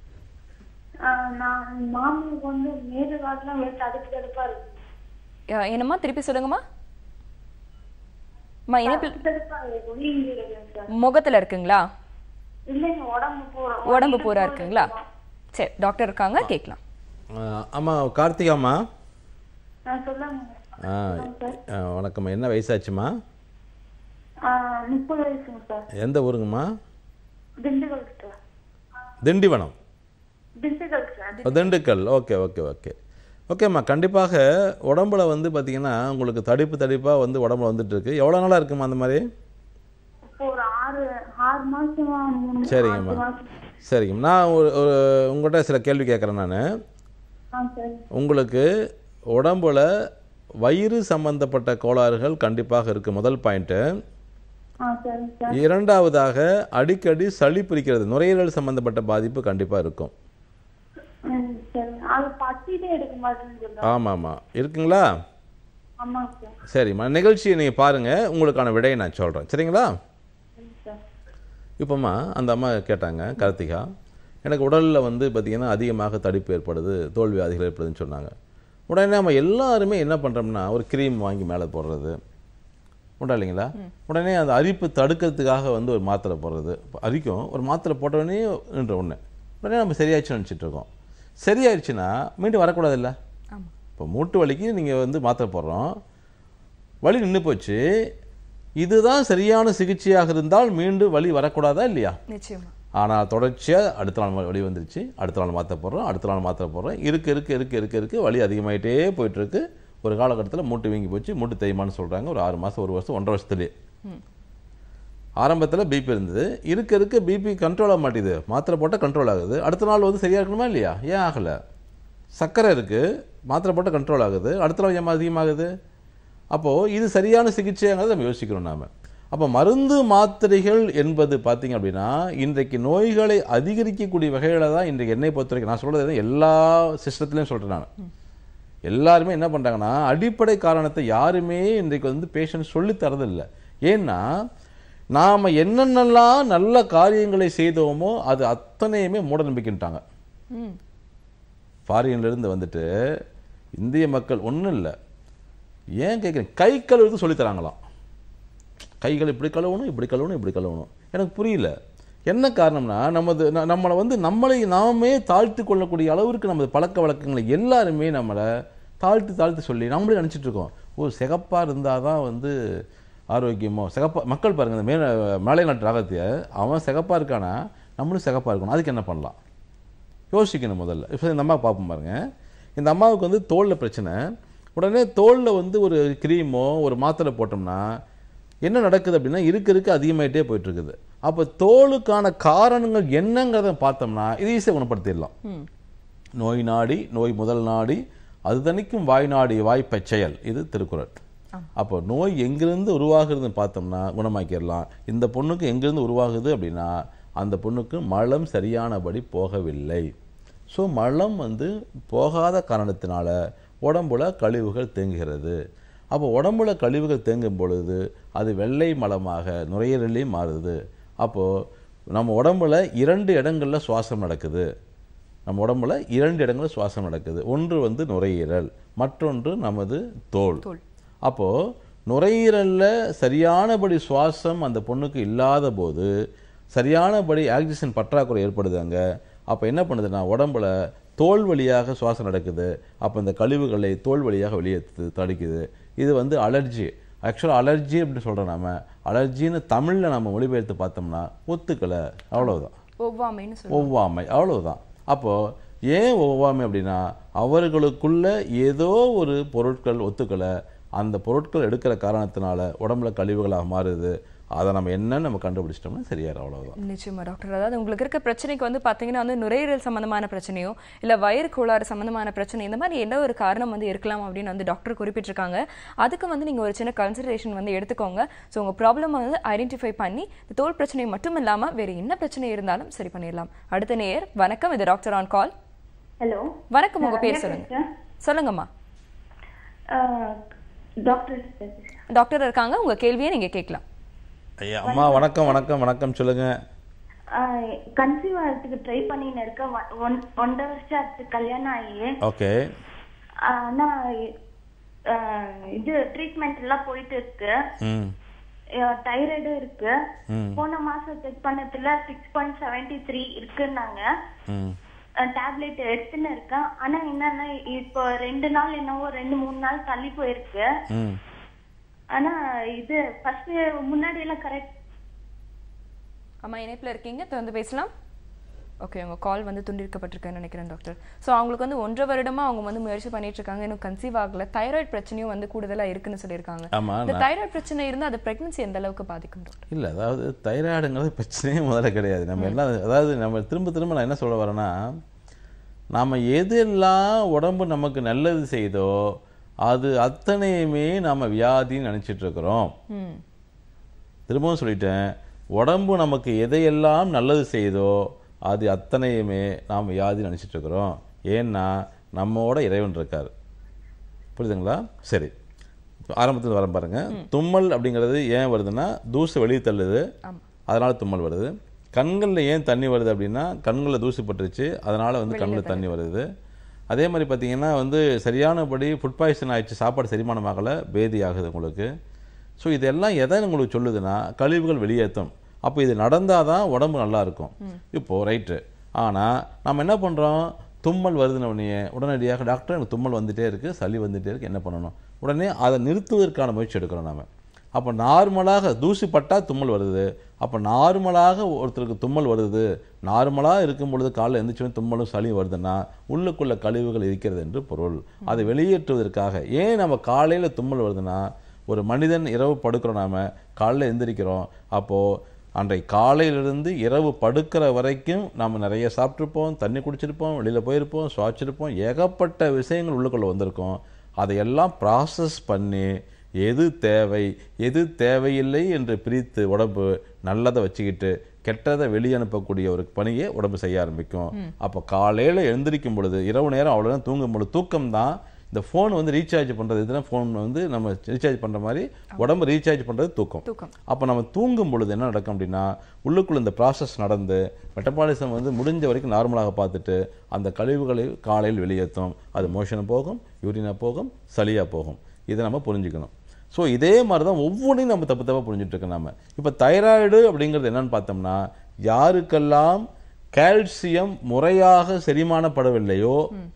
நான் மாமனுக்கு வந்து மேடு காட்டுலாம் வேறு தடுப்பு தடுப்பா இருக்கு அஹ் என்னம்மா திருப்பி சொல்லுங்கம்மா அம்மா இணைப்பில் தடுப்பு தடுப்பா இருக்கு வீங்கி இருக்கு சார் முகத்துல இருக்குங்களா இல்லைங்க உடம்பு பூரா உடம்பு பூரா இருக்குங்களா சரி டாக்டர் இருக்காங்க கேட்கலாம் ஆஹ் ஆமா கார்த்திகாம்மா நான் சொல்லுங்க ஆ, ஆ, வணக்கம்மா என்ன வயசாச்சுமா ஆஹ் முப்பது வயசுங்க சார் எந்த ஊருங்கம்மா திண்டுக்கல் சார் திண்டிவனம் திண்டுக்கல் சார் ஓ, திண்டுக்கல் ஓகே ஓகே ஓகே ஓகேம்மா கண்டிப்பாக உடம்புல வந்து பார்த்தீங்கன்னா உங்களுக்கு தடிப்பு தடிப்பாக வந்து உடம்புல வந்துட்டு இருக்கு எவ்வளோ நாளாக இருக்குமா அந்த மாதிரி இப்போ ஒரு ஆறு ஆறு மாசமா மூணு சரிங்கம்மா ஆறு மாசம் சரிங்க நான் ஒரு ஒரு உங்கள்கிட்ட சில கேள்வி கேட்குறேன் நான் ஆ சரி உங்களுக்கு உடம்புல வயிறு சம்பந்தப்பட்ட கோளாறுகள் கண்டிப்பாக இருக்குது முதல் பாயிண்ட்டு ஆ சரி சார் இரண்டாவதாக அடிக்கடி சளி பிடிக்கிறது நுரையீரல் சம்பந்தப்பட்ட பாதிப்பு கண்டிப்பாக இருக்கும் ம் சரி அது பட்டிட்டே எடுக்க மாட்டேன்னு சொல்றாங்க ஆமாம் ஆமாம் இருக்குங்களா ஆமாங்க சார் சரிம்மா நிகழ்ச்சியை நீங்கள் பாருங்கள் உங்களுக்கான விடையை நான் சொல்கிறேன் சரிங்களா சரி சார் இப்போம்மா அந்த அம்மா கேட்டாங்க கார்த்திகா எனக்கு உடலில் வந்து பார்த்திங்கன்னா அதிகமாக தடிப்பு ஏற்படுது தோல் வியாதிகள் ஏற்படுதுன்னு சொன்னாங்க உடனே நம்ம எல்லாருமே என்ன பண்ணுறோம்னா ஒரு க்ரீம் வாங்கி மேலே போடுறது உண்டா இல்லைங்களா உடனே அந்த அரிப்பு தடுக்கிறதுக்காக வந்து ஒரு மாத்திரை போடுறது இப்ப அரிக்கும் ஒரு மாத்திரை போட்ட உடனே நின்ற ஒன்று உடனே நம்ம சரியாயிடுச்சுன்னு நினச்சிட்டு இருக்கோம் சரியாயிடுச்சுன்னா மீண்டும் வரக்கூடாதுல்ல ஆமா இப்போ மூட்டு வலிக்கு நீங்கள் வந்து மாத்திரை போடுறோம் வலி நின்று போச்சு இதுதான் சரியான சிகிச்சையாக இருந்தால் மீண்டும் வலி வரக்கூடாதா இல்லையா நிச்சயமா ஆனால் தொடர்ச்சியாக அடுத்த நாள் வலி வந்துருச்சு அடுத்த நாள் மாத்திரை போடுறோம் அடுத்த நாள் மாத்திரை போடுறோம் இருக்க இருக்க இருக்க இருக்க இருக்க வலி அதிகமாயிட்டே போயிட்டு இருக்கு ஒரு காலகட்டத்தில் மூட்டு வீங்கி போச்சு மூட்டு தேய்மான்னு சொல்கிறாங்க ஒரு ஆறு மாதம் ஒரு வருஷம் ஒன்றரை வருஷத்துலேயே ஆரம்பத்தில் பிபி இருந்தது இருக்க இருக்க பிபி கண்ட்ரோல் ஆக மாட்டேது மாத்திரை போட்டால் கண்ட்ரோல் ஆகுது அடுத்த நாள் வந்து சரியாக இருக்கணுமா இல்லையா ஏன் ஆகலை சர்க்கரை இருக்குது மாத்திரை போட்டால் கண்ட்ரோல் ஆகுது அடுத்த நாள் ஏன் அதிகமாகுது அப்போது இது சரியான சிகிச்சைங்கிறத நம்ம யோசிக்கணும் நாம அப்போ மருந்து மாத்திரைகள் என்பது பார்த்தீங்க அப்படின்னா இன்றைக்கு நோய்களை அதிகரிக்கக்கூடிய வகையில் தான் இன்றைக்கு என்னை பொறுத்த வரைக்கும் நான் சொல்கிறது எல்லா சிஸ்டத்துலையும் சொல்கிறேன் நான் எல்லாருமே என்ன பண்ணுறாங்கன்னா அடிப்படை காரணத்தை யாருமே இன்றைக்கு வந்து பேஷண்ட் சொல்லி தரதில்லை ஏன்னா நாம் என்னென்னலாம் நல்ல காரியங்களை செய்தோமோ அது அத்தனையுமே மூட நம்பிக்கைன்ட்டாங்க ம் ஃபாரின்ல இருந்து வந்துட்டு இந்திய மக்கள் ஒன்றும் இல்லை ஏன் கேட்குறேன் கை கழுவுறது சொல்லித் தராங்களாம் கைகள் இப்படி கழுவணும் இப்படி கழுவணும் இப்படி கழுவணும் எனக்கு புரியல என்ன காரணம்னா நமது ந- நம்மளை வந்து நம்மளை நாமே தாழ்த்தி கொள்ளக்கூடிய அளவிற்கு நமது பழக்க வழக்கங்களை எல்லாருமே நம்மளை தாழ்த்தி தாழ்த்தி சொல்லி நம்மளே நினச்சிட்டு இருக்கோம் ஓ சிகப்பாக இருந்தால் தான் வந்து ஆரோக்கியமோ சிகப்பா மக்கள் பாருங்க இந்த மேல மேலை நாட்டு ராகத்திய அவன் சிகப்பாக இருக்கானா நம்மளும் சிகப்பாக இருக்கணும் அதுக்கு என்ன பண்ணலாம் யோசிக்கணும் முதல்ல இப்போ இந்த அம்மா பார்ப்போம் பாருங்க இந்த அம்மாவுக்கு வந்து தோலில் பிரச்சனை உடனே தோலில் வந்து ஒரு க்ரீமோ ஒரு மாத்திரை போட்டோம்னா என்ன நடக்குது அப்படின்னா இருக்க இருக்க அதிகமாயிட்டே போயிட்டு இருக்குது அப்போ தோலுக்கான காரணங்கள் என்னங்கிறத பார்த்தோம்னா இது ஈஸியாக குணப்படுத்திடலாம் ம் நோய் நாடி நோய் முதல் நாடி அது தணிக்கும் வாய் நாடி வாய்ப்பச் செயல் இது திருக்குறள் அப்போ நோய் எங்கிருந்து உருவாகுதுன்னு பார்த்தோம்னா குணமாக்கிடலாம் இந்த பொண்ணுக்கு எங்கிருந்து உருவாகுது அப்படின்னா அந்த பொண்ணுக்கு மலம் சரியானபடி போகவில்லை ஸோ மலம் வந்து போகாத காரணத்தினால உடம்புல கழிவுகள் தேங்குகிறது அப்போ உடம்புல கழிவுகள் தேங்கும் பொழுது அது வெள்ளை மலமாக நுரையீரலையும் மாறுது அப்போது நம்ம உடம்புல இரண்டு இடங்களில் சுவாசம் நடக்குது நம்ம உடம்புல இரண்டு இடங்களில் சுவாசம் நடக்குது ஒன்று வந்து நுரையீரல் மற்றொன்று நமது தோல் தோல். அப்போ நுரையீரல்ல சரியானபடி சுவாசம் அந்த பொண்ணுக்கு இல்லாத போது சரியானபடி ஆக்சிஜன் பற்றாக்குறை ஏற்படுது அங்க அப்போ என்ன பண்ணுதுன்னா உடம்புல தோல் வழியாக சுவாசம் நடக்குது அப்போ இந்த கழிவுகளை தோல் வழியாக வெளியே த- தடுக்குது இது வந்து அலர்ஜி ஆக்சுவலாக அலர்ஜி அப்படின்னு சொல்கிறோம் நாம அலர்ஜின்னு தமிழில் நம்ம மொழிபெயர்த்து பார்த்தோம்னா ஒத்துக்கலை அவ்வளவுதான் ஒவ்வாமைன்னு சொல்லுவோம் ஒவ்வாமை அவ்வளவுதான் அப்போ ஏன் ஒவ்வாமை அப்படின்னா அவர்களுக்குள்ள ஏதோ ஒரு பொருட்கள் ஒத்துக்கலை அந்த பொருட்கள் எடுக்கிற காரணத்தினால உடம்புல கழிவுகளாக மாறுது அதை நம்ம என்னன்னு நம்ம கண்டுபிடிச்சிட்டோம்னா சரியாயிரும் அவ்வளவுதான் நிச்சயமா டாக்டர் அதாவது உங்களுக்கு இருக்க பிரச்சனைக்கு வந்து பாத்தீங்கன்னா வந்து நுரையீரல் சம்பந்தமான பிரச்சனையோ இல்ல வயிறு கோளாறு சம்பந்தமான பிரச்சனை இந்த மாதிரி என்ன ஒரு காரணம் வந்து இருக்கலாம் அப்படின்னு வந்து டாக்டர் குறிப்பிட்டிருக்காங்க அதுக்கு வந்து நீங்க ஒரு சின்ன கன்சிடரேஷன் வந்து எடுத்துக்கோங்க ஸோ உங்க ப்ராப்ளம் வந்து ஐடென்டிஃபை பண்ணி இந்த தோல் பிரச்சனை மட்டும் இல்லாம வேற என்ன பிரச்சனை இருந்தாலும் சரி பண்ணிடலாம் அடுத்த நேயர் வணக்கம் இது டாக்டர் ஆன் கால் ஹலோ வணக்கம் உங்க பேர் சொல்லுங்க சொல்லுங்கம்மா டாக்டர் டாக்டர் இருக்காங்க உங்க கேள்வியை நீங்க கேட்கலாம் ஐயா அம்மா வணக்கம் வணக்கம் வணக்கம் சொல்லுங்க கன்சீவ் ஆகிறதுக்கு ட்ரை பண்ணின்னு இருக்கேன் ஒன்- ஒன்- ஒன்றரை வருஷம் ஆச்சு கல்யாணம் ஆகி ஓகே ஆனா ஆஹ், இது ட்ரீட்மெண்ட் எல்லாம் போயிட்டு இருக்கு ம் தைராய்டும் இருக்கு ம். போன மாசம் செக் பண்ணதுல சிக்ஸ் பாயிண்ட் செவன்டி த்ரீ இருக்குன்னாங்க ம் டேப்லெட் எடுத்துன்னு இருக்கேன் ஆனா என்னன்னா இப்போ ரெண்டு நாள் என்னவோ ரெண்டு மூணு நாள் தள்ளி போயிருக்கு ம் ஆனா இது ஃபர்ஸ்ட் முன்னாடி எல்லாம் கரெக்ட் அம்மா இணைப்பில் இருக்கீங்க தொடர்ந்து பேசலாம் ஓகே உங்க கால் வந்து துண்டிருக்கப்பட்டிருக்குன்னு நினைக்கிறேன் டாக்டர் ஸோ அவங்களுக்கு வந்து ஒன்றரை வருடமா அவங்க வந்து முயற்சி பண்ணிட்டு இருக்காங்க இன்னும் கன்சீவ் ஆகல தைராய்டு பிரச்சனையும் வந்து கூடுதலா இருக்குன்னு சொல்லியிருக்காங்க ஆமா இந்த தைராய்டு பிரச்சனை இருந்தா அது பிரெக்னன்சி எந்த அளவுக்கு பாதிக்கும் டாக்டர் இல்லை அதாவது தைராய்டுங்கிறது பிரச்சனையே முதல்ல கிடையாது நம்ம எல்லாம் அதாவது நம்ம திரும்ப திரும்ப நான் என்ன சொல்ல வரேன்னா நாம் எதெல்லாம் உடம்பு நமக்கு நல்லது செய்தோ அது அத்தனையுமே நாம் வியாதின்னு நினைச்சிட்டு இருக்கிறோம் ம் திரும்பவும் சொல்லிட்டேன் உடம்பு நமக்கு எதையெல்லாம் நல்லது செய்தோ அது அத்தனையுமே நாம் வியாதி நினைச்சிட்டு இருக்கிறோம் ஏன்னா நம்மோட இறைவன் இருக்கார் புரியுதுங்களா சரி ஆரம்பத்தில் வர பாருங்க தும்மல் அப்படிங்கிறது ஏன் வருதுன்னா தூசு வெளியே தள்ளுது ஆமா அதனால தும்மல் வருது கண்களில் ஏன் தண்ணி வருது அப்படின்னா கண்களில் தூசி பட்டுருச்சு அதனால் வந்து கண்ணில் தண்ணி வருது அதே மாதிரி பார்த்தீங்கன்னா வந்து சரியானபடி ஃபுட் பாய்சன் ஆயிடுச்சு சாப்பாடு செரிமானமாகலை பேதி ஆகுது உங்களுக்கு ஸோ இதெல்லாம் எதை உங்களுக்கு சொல்லுதுன்னா கழிவுகள் வெளியேற்றும் அப்போ இது நடந்தால் தான் உடம்பு நல்லா இருக்கும் இப்போது ரைட்டு ஆனால் நம்ம என்ன பண்ணுறோம் தும்மல் வருதுன்னு உடனே உடனடியாக டாக்டர் எனக்கு தும்மல் வந்துட்டே இருக்குது சளி வந்துட்டே இருக்குது என்ன பண்ணணும் உடனே அதை நிறுத்துவதற்கான முயற்சி எடுக்கிறோம் நாம அப்போ நார்மலாக தூசி பட்டால் தும்மல் வருது அப்போ நார்மலாக ஒருத்தருக்கு தும்மல் வருது நார்மலாக இருக்கும் பொழுது காலைல எந்திரிச்சோம் தும்மலும் சளியும் வருதுன்னா உள்ளுக்குள்ள கழிவுகள் இருக்கிறது என்று பொருள் அதை வெளியேற்றுவதற்காக ஏன் நம்ம காலையில் தும்மல் வருதுன்னா ஒரு மனிதன் இரவு படுக்கிறோம் நாம காலைல எந்திரிக்கிறோம் அப்போது அன்றை காலையிலிருந்து இரவு படுக்கிற வரைக்கும் நாம் நிறைய சாப்பிட்ருப்போம் தண்ணி குடிச்சிருப்போம் வெளியில் போயிருப்போம் சுவாச்சிருப்போம் ஏகப்பட்ட விஷயங்கள் உள்ளுக்குள்ளே வந்திருக்கோம் அதையெல்லாம் ப்ராசஸ் பண்ணி எது தேவை எது தேவையில்லை என்று பிரித்து உடம்பு நல்லதை வச்சுக்கிட்டு கெட்டதை வெளியே அனுப்பக்கூடிய ஒரு பணியை உடம்பு செய்ய ஆரம்பிக்கும் அப்போ காலையில் எழுந்திரிக்கும் பொழுது இரவு நேரம் அவ்வளோ நேரம் தூங்கும் பொழுது தூக்கம் தான் இந்த ஃபோன் வந்து ரீசார்ஜ் பண்ணுறது இதுனா ஃபோன் வந்து நம்ம ரீசார்ஜ் பண்ணுற மாதிரி உடம்பு ரீசார்ஜ் பண்ணுறது தூக்கம் தூக்கம் அப்போ நம்ம தூங்கும் பொழுது என்ன நடக்கும் அப்படின்னா உள்ளுக்குள்ள இந்த ப்ராசஸ் நடந்து மெட்டபாலிசம் வந்து முடிஞ்ச வரைக்கும் நார்மலாக பார்த்துட்டு அந்த கழிவுகளை காலையில் வெளியேற்றும் அது மோஷன் போகும் யூரினா போகும் சளியாக போகும் இதை நம்ம புரிஞ்சுக்கணும் ஸோ இதே மாதிரி தான் ஒவ்வொன்றையும் நம்ம தப்பு தப்பாக புரிஞ்சுட்டு இருக்கோம் நம்ம இப்போ தைராய்டு அப்படிங்கிறது என்னன்னு பார்த்தோம்னா யாருக்கெல்லாம் கால்சியம் முறையாக செரிமானப்படவில்லையோ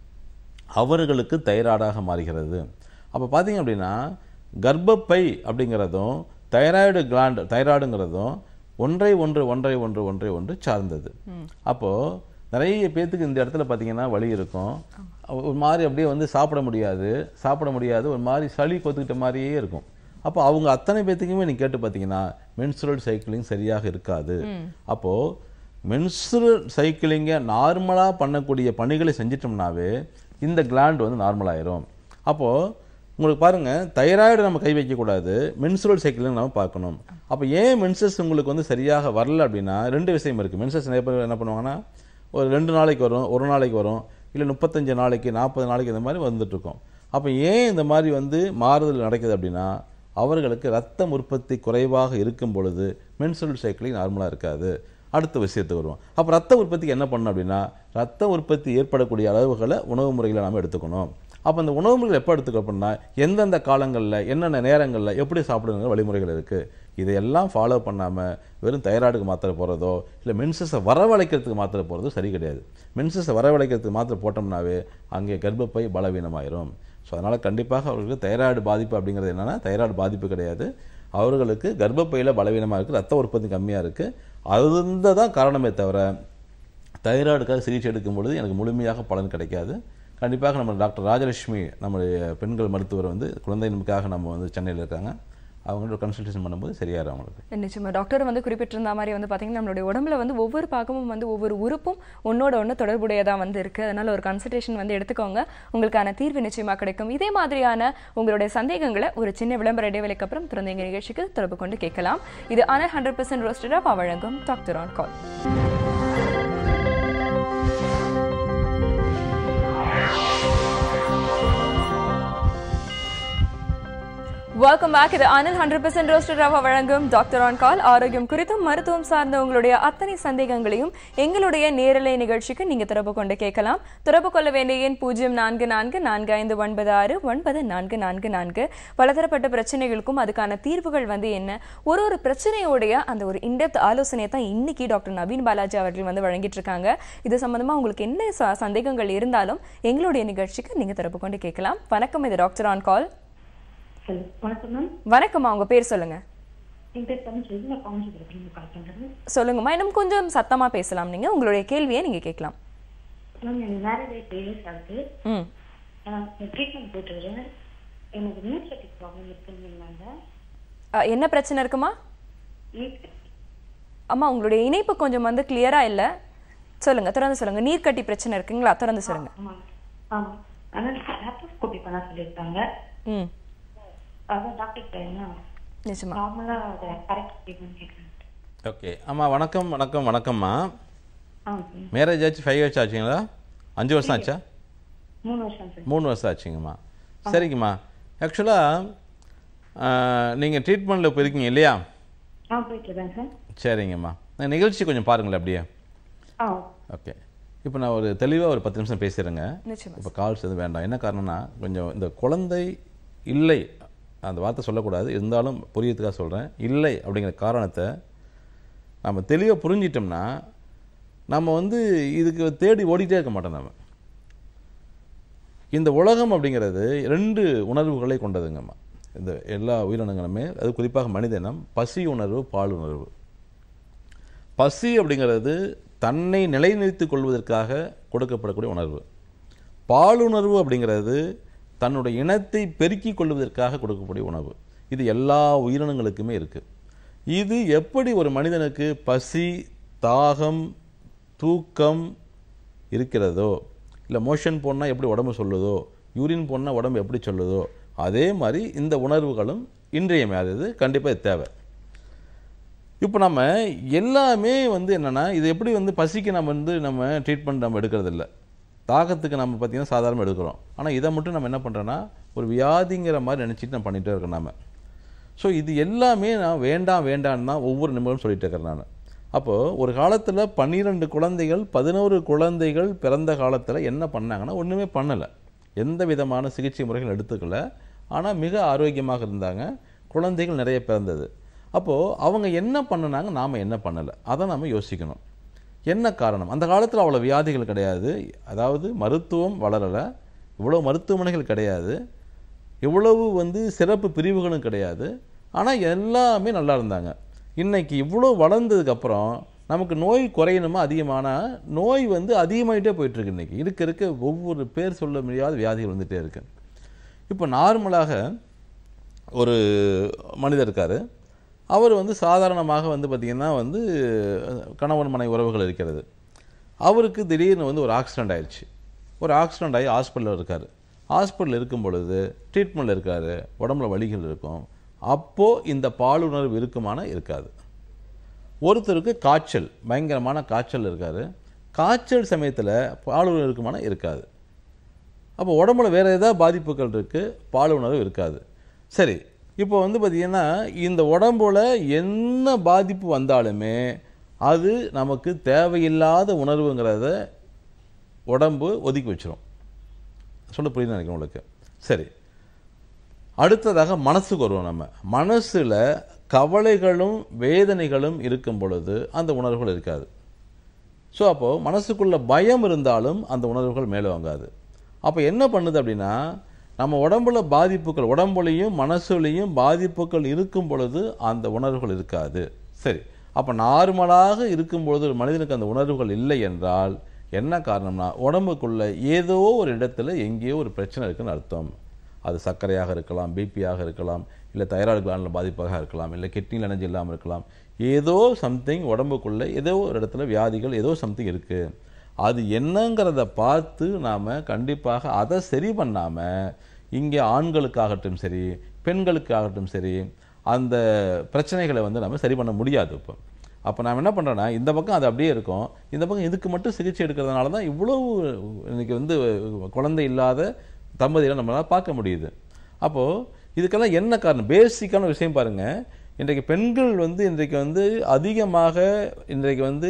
அவர்களுக்கு தைராய்டாக மாறுகிறது அப்போ பார்த்தீங்க அப்படின்னா கர்ப்பப்பை அப்படிங்கிறதும் தைராய்டு கிளாண்ட் தைராய்டுங்கிறதும் ஒன்றை ஒன்று ஒன்றை ஒன்று ஒன்றை ஒன்று சார்ந்தது அப்போது நிறைய பேத்துக்கு இந்த இடத்துல பார்த்தீங்கன்னா வலி இருக்கும் ஒரு மாதிரி அப்படியே வந்து சாப்பிட முடியாது சாப்பிட முடியாது ஒரு மாதிரி சளி கொத்துக்கிட்ட மாதிரியே இருக்கும் அப்போ அவங்க அத்தனை பேத்துக்குமே நீ கேட்டு பார்த்தீங்கன்னா மென்சுரல் சைக்கிளிங் சரியாக இருக்காது அப்போது மென்சுரல் சைக்கிளிங்கை நார்மலாக பண்ணக்கூடிய பணிகளை செஞ்சிட்டோம்னாவே இந்த கிளாண்ட் வந்து நார்மல் ஆயிரும் அப்போது உங்களுக்கு பாருங்கள் தைராய்டு நம்ம கை வைக்கக்கூடாது மென்சுரல் சைக்கிளிங் நம்ம பார்க்கணும் அப்போ ஏன் மென்சஸ் உங்களுக்கு வந்து சரியாக வரல அப்படின்னா ரெண்டு விஷயம் இருக்குது மென்சஸ் நிறைய பேர் என்ன பண்ணுவாங்கன்னா ஒரு ரெண்டு நாளைக்கு வரும் ஒரு நாளைக்கு வரும் இல்லை முப்பத்தஞ்சு நாளைக்கு நாற்பது நாளைக்கு இந்த மாதிரி வந்துட்டு இருக்கும் அப்போ ஏன் இந்த மாதிரி வந்து மாறுதல் நடக்குது அப்படின்னா அவர்களுக்கு ரத்தம் உற்பத்தி குறைவாக இருக்கும் பொழுது மென்சுரல் சைக்கிளிங் நார்மலாக இருக்காது அடுத்த விஷயத்துக்கு வருவோம் அப்போ ரத்த உற்பத்திக்கு என்ன பண்ணணும் அப்படின்னா ரத்த உற்பத்தி ஏற்படக்கூடிய அளவுகளை உணவு முறைகளை நாம் எடுத்துக்கணும் அப்போ அந்த உணவு முறைகள் எப்போ எடுத்துக்கணும் அப்படின்னா எந்தெந்த காலங்களில் என்னென்ன நேரங்களில் எப்படி சாப்பிடுங்கிற வழிமுறைகள் இருக்குது இதையெல்லாம் ஃபாலோ பண்ணாமல் வெறும் தைராய்டுக்கு மாத்திரை போகிறதோ இல்லை மென்சஸை வரவழைக்கிறதுக்கு மாத்திரை போகிறதோ சரி கிடையாது மென்சஸை வரவழைக்கிறதுக்கு மாத்திரை போட்டோம்னாவே அங்கே கர்ப்பப்பை பலவீனமாயிரும் ஸோ அதனால் கண்டிப்பாக அவர்களுக்கு தைராய்டு பாதிப்பு அப்படிங்கிறது என்னென்னா தைராய்டு பாதிப்பு கிடையாது அவர்களுக்கு கர்ப்பப்பையில் பலவீனமாக இருக்குது ரத்த உற்பத்தி கம்மியாக இருக்குது அது தான் காரணமே தவிர தைராய்டுக்காக சிகிச்சை எடுக்கும் பொழுது எனக்கு முழுமையாக பலன் கிடைக்காது கண்டிப்பாக நம்ம டாக்டர் ராஜலட்சுமி நம்முடைய பெண்கள் மருத்துவர் வந்து குழந்தை நமக்காக நம்ம வந்து சென்னையில் இருக்காங்க அவங்களோட கன்சல்டேஷன் பண்ணும்போது சரியாயிரும் அவங்களுக்கு நிச்சயமா டாக்டர் வந்து குறிப்பிட்டிருந்த மாதிரி வந்து பார்த்தீங்கன்னா நம்மளுடைய உடம்புல வந்து ஒவ்வொரு பாகமும் வந்து ஒவ்வொரு உறுப்பும் ஒன்னோட ஒன்று தொடர்புடையதாக வந்து இருக்கு அதனால ஒரு கன்சல்டேஷன் வந்து எடுத்துக்கோங்க உங்களுக்கான தீர்வு நிச்சயமா கிடைக்கும் இதே மாதிரியான உங்களுடைய சந்தேகங்களை ஒரு சின்ன விளம்பர இடைவேளைக்கு அப்புறம் திறந்த எங்க நிகழ்ச்சிக்கு தொடர்பு கொண்டு கேட்கலாம் இது அனல் ஹண்ட்ரட் பர்சன்ட் ரோஸ்டடாக வழங்கும் doctor on call welcome back இது Anil hundred percent roaster rava வழங்கும் டாக்டர் ஆன் கால் ஆரோக்கியம் குறித்தும் மருத்துவம் சார்ந்த உங்களுடைய அத்தனை சந்தேகங்களையும் எங்களுடைய நேரலை நிகழ்ச்சிக்கு நீங்க தொடர்பு கொண்டு கேட்கலாம் தொடர்பு கொள்ள வேண்டிய எண் பூஜ்ஜியம் நான்கு நான்கு நான்கு ஐந்து ஒன்பது ஆறு ஒன்பது நான்கு நான்கு நான்கு பலதரப்பட்ட பிரச்சனைகளுக்கும் அதுக்கான தீர்வுகள் வந்து என்ன ஒரு ஒரு பிரச்சனையோடைய அந்த ஒரு இன்டெப்த் ஆலோசனையை தான் இன்னைக்கு டாக்டர் நவீன் பாலாஜி அவர்கள் வந்து வழங்கிட்டு இருக்காங்க இது சம்பந்தமா உங்களுக்கு என்ன ச- சந்தேகங்கள் இருந்தாலும் எங்களுடைய நிகழ்ச்சிக்கு நீங்க தொடர்பு கொண்டு கேட்கலாம் வணக்கம் இது டாக்டர் ஆன் கால் ஹலோ வணக்கம் மேம் வணக்கம்மா உங்க பேர் சொல்லுங்க என் பேர் தமிழ் சொல்லி நான் காஞ்சிபுரத்துலேருந்து கால் பண்ணுறேன் சொல்லுங்கம்மா இன்னும் கொஞ்சம் சத்தமா பேசலாம் நீங்க உங்களுடைய கேள்வியை நீங்க கேட்கலாம் மேம் எனக்கு மேரேஜ் ஆகி த்ரீ இயர்ஸ் ஆகுது ம் நான் ட்ரீட்மெண்ட் போயிட்டு வரேன் எனக்கு நியூட்ரிட்டிக் ப்ராப்ளம் இருக்குன்னு அ, என்ன பிரச்சனை இருக்குமா அம்மா உங்களுடைய இணைப்பு கொஞ்சம் வந்து கிளியரா இல்ல சொல்லுங்க திறந்து சொல்லுங்க நீர்க்கட்டி பிரச்சனை இருக்குங்களா திறந்து சொல்லுங்க ஆமாம் ஆமாம் ஆனால் லேப்ரோஸ்கோபி பண்ண சொல்லியிருக்காங்க ம் அதான் டாக்டர் என்ன நிச்சயமா நார்மலாக அதை கரெக்ட் ட்ரீட்மெண்ட் கேட்குறேன் ஓகே அம்மா வணக்கம் வணக்கம் வணக்கம்மா ஆ சார் மேரேஜ் ஆச்சு ஃபைவ் இயர்ஸ் ஆச்சுங்களா அஞ்சு வருஷம் ஆச்சா மூணு வருஷம் சார் மூணு வருஷம் ஆச்சுங்கம்மா சரிங்கம்மா ஆக்சுவலாக நீங்கள் ட்ரீட்மெண்ட்டில் இப்போ இருக்கீங்க இல்லையா ஆ போயிட்டு இருக்கேன் சார் சரிங்கம்மா இந்த நிகழ்ச்சி கொஞ்சம் பாருங்களேன் அப்படியே ஆ ஓகே இப்போ நான் ஒரு தெளிவாக ஒரு பத்து நிமிஷம் பேசிடுறேங்க நிச்சயமா இப்போ கால்ஸ் எதுவும் வேண்டாம் என்ன காரணம்னா கொஞ்சம் இந்த குழந்தை இல்லை அந்த வார்த்தை சொல்லக்கூடாது இருந்தாலும் புரியறதுக்காக சொல்கிறேன் இல்லை அப்படிங்கிற காரணத்தை நம்ம தெளிவாக புரிஞ்சிட்டோம்னா நம்ம வந்து இதுக்கு தேடி ஓடிட்டே இருக்க மாட்டோம் நம்ம இந்த உலகம் அப்படிங்கிறது ரெண்டு உணர்வுகளை கொண்டதுங்கம்மா இந்த எல்லா உயிரினங்களுமே அது குறிப்பாக மனித இனம் பசி உணர்வு பால் உணர்வு பசி அப்படிங்கிறது தன்னை நிலைநிறுத்திக் கொள்வதற்காக கொடுக்கப்படக்கூடிய உணர்வு பாலுணர்வு அப்படிங்கிறது தன்னுடைய இனத்தை பெருக்கிக் கொள்வதற்காக கொடுக்கக்கூடிய உணவு இது எல்லா உயிரினங்களுக்குமே இருக்குது இது எப்படி ஒரு மனிதனுக்கு பசி தாகம் தூக்கம் இருக்கிறதோ இல்லை மோஷன் போனால் எப்படி உடம்பு சொல்லுதோ யூரின் போனால் உடம்பு எப்படி சொல்லுதோ அதே மாதிரி இந்த உணர்வுகளும் இன்றியமையாதது கண்டிப்பாக இது தேவை இப்போ நம்ம எல்லாமே வந்து என்னென்னா இது எப்படி வந்து பசிக்கு நம்ம வந்து நம்ம ட்ரீட்மெண்ட் நம்ம எடுக்கிறது இல்ல தாகத்துக்கு நம்ம பார்த்தீங்கன்னா சாதாரணமாக எடுக்கிறோம் ஆனால் இதை மட்டும் நம்ம என்ன பண்ணுறோன்னா ஒரு வியாதிங்கிற மாதிரி நினச்சிட்டு நம்ம பண்ணிகிட்டே இருக்கோம் நாம ஸோ இது எல்லாமே நான் வேண்டாம் வேண்டான்னு தான் ஒவ்வொரு நிமிடம் சொல்லிட்டு இருக்கிறேன் நான் அப்போது ஒரு காலத்தில் பன்னிரெண்டு குழந்தைகள் பதினோரு குழந்தைகள் பிறந்த காலத்தில் என்ன பண்ணாங்கன்னா ஒன்றுமே பண்ணலை எந்த விதமான சிகிச்சை முறைகள் எடுத்துக்கல ஆனால் மிக ஆரோக்கியமாக இருந்தாங்க குழந்தைகள் நிறைய பிறந்தது அப்போது அவங்க என்ன பண்ணுனாங்க நாம் என்ன பண்ணலை அதை நம்ம யோசிக்கணும் என்ன காரணம் அந்த காலத்தில் அவ்வளோ வியாதிகள் கிடையாது அதாவது மருத்துவம் வளரலை இவ்வளோ மருத்துவமனைகள் கிடையாது இவ்வளவு வந்து சிறப்பு பிரிவுகளும் கிடையாது ஆனால் எல்லாமே நல்லா இருந்தாங்க இன்னைக்கு இவ்வளோ வளர்ந்ததுக்கப்புறம் நமக்கு நோய் குறையணுமா அதிகமான நோய் வந்து அதிகமாகிட்டே போயிட்டுருக்கு இன்னைக்கு இருக்க இருக்க ஒவ்வொரு பேர் சொல்ல முடியாத வியாதிகள் வந்துகிட்டே இருக்கு இப்போ நார்மலாக ஒரு மனிதர் இருக்கார் அவர் வந்து சாதாரணமாக வந்து பார்த்திங்கன்னா வந்து கணவன் மனை உறவுகள் இருக்கிறது அவருக்கு திடீர்னு வந்து ஒரு ஆக்சிடெண்ட் ஆயிடுச்சு ஒரு ஆக்சிடெண்ட் ஆகி ஹாஸ்பிட்டலில் இருக்கார் ஹாஸ்பிட்டலில் இருக்கும் பொழுது ட்ரீட்மெண்ட்டில் இருக்கார் உடம்புல வலிகள் இருக்கும் அப்போது இந்த பாலுணர்வு இருக்குமான இருக்காது ஒருத்தருக்கு காய்ச்சல் பயங்கரமான காய்ச்சல் இருக்கார் காய்ச்சல் சமயத்தில் பாலுணர்வு இருக்குமான இருக்காது அப்போ உடம்புல வேறு ஏதாவது பாதிப்புகள் இருக்குது பால் உணர்வு இருக்காது சரி இப்போ வந்து பார்த்திங்கன்னா இந்த உடம்புல என்ன பாதிப்பு வந்தாலுமே அது நமக்கு தேவையில்லாத உணர்வுங்கிறத உடம்பு ஒதுக்கி வச்சிரும் சொல்ல புரியுது நினைக்கிறேன் உங்களுக்கு சரி அடுத்ததாக மனசுக்கு வருவோம் நம்ம மனசில் கவலைகளும் வேதனைகளும் இருக்கும் பொழுது அந்த உணர்வுகள் இருக்காது ஸோ அப்போது மனசுக்குள்ள பயம் இருந்தாலும் அந்த உணர்வுகள் மேலே வாங்காது அப்போ என்ன பண்ணுது அப்படின்னா நம்ம உடம்புல பாதிப்புகள் உடம்புலையும் மனசுலையும் பாதிப்புகள் இருக்கும் பொழுது அந்த உணர்வுகள் இருக்காது சரி அப்போ நார்மலாக இருக்கும் பொழுது ஒரு மனிதனுக்கு அந்த உணர்வுகள் இல்லை என்றால் என்ன காரணம்னா உடம்புக்குள்ள ஏதோ ஒரு இடத்துல எங்கேயோ ஒரு பிரச்சனை இருக்குன்னு அர்த்தம் அது சர்க்கரையாக இருக்கலாம் பிபியாக இருக்கலாம் இல்லை தைராய்டு கிளாண்டில் பாதிப்பாக இருக்கலாம் இல்லை கிட்னியில் எனர்ஜி இல்லாமல் இருக்கலாம் ஏதோ சம்திங் உடம்புக்குள்ள ஏதோ ஒரு இடத்துல வியாதிகள் ஏதோ சம்திங் இருக்குது அது என்னங்கிறத பார்த்து நாம் கண்டிப்பாக அதை சரி பண்ணாமல் இங்கே ஆண்களுக்காகட்டும் சரி பெண்களுக்காகட்டும் சரி அந்த பிரச்சனைகளை வந்து நம்ம சரி பண்ண முடியாது இப்போ அப்போ நாம் என்ன பண்ணுறோன்னா இந்த பக்கம் அது அப்படியே இருக்கும் இந்த பக்கம் இதுக்கு மட்டும் சிகிச்சை எடுக்கிறதுனால தான் இவ்வளவு இன்னைக்கு வந்து குழந்தை இல்லாத தம்பதிகளை நம்மளால் பார்க்க முடியுது அப்போது இதுக்கெல்லாம் என்ன காரணம் பேசிக்கான விஷயம் பாருங்கள் இன்றைக்கு பெண்கள் வந்து இன்றைக்கு வந்து அதிகமாக இன்றைக்கு வந்து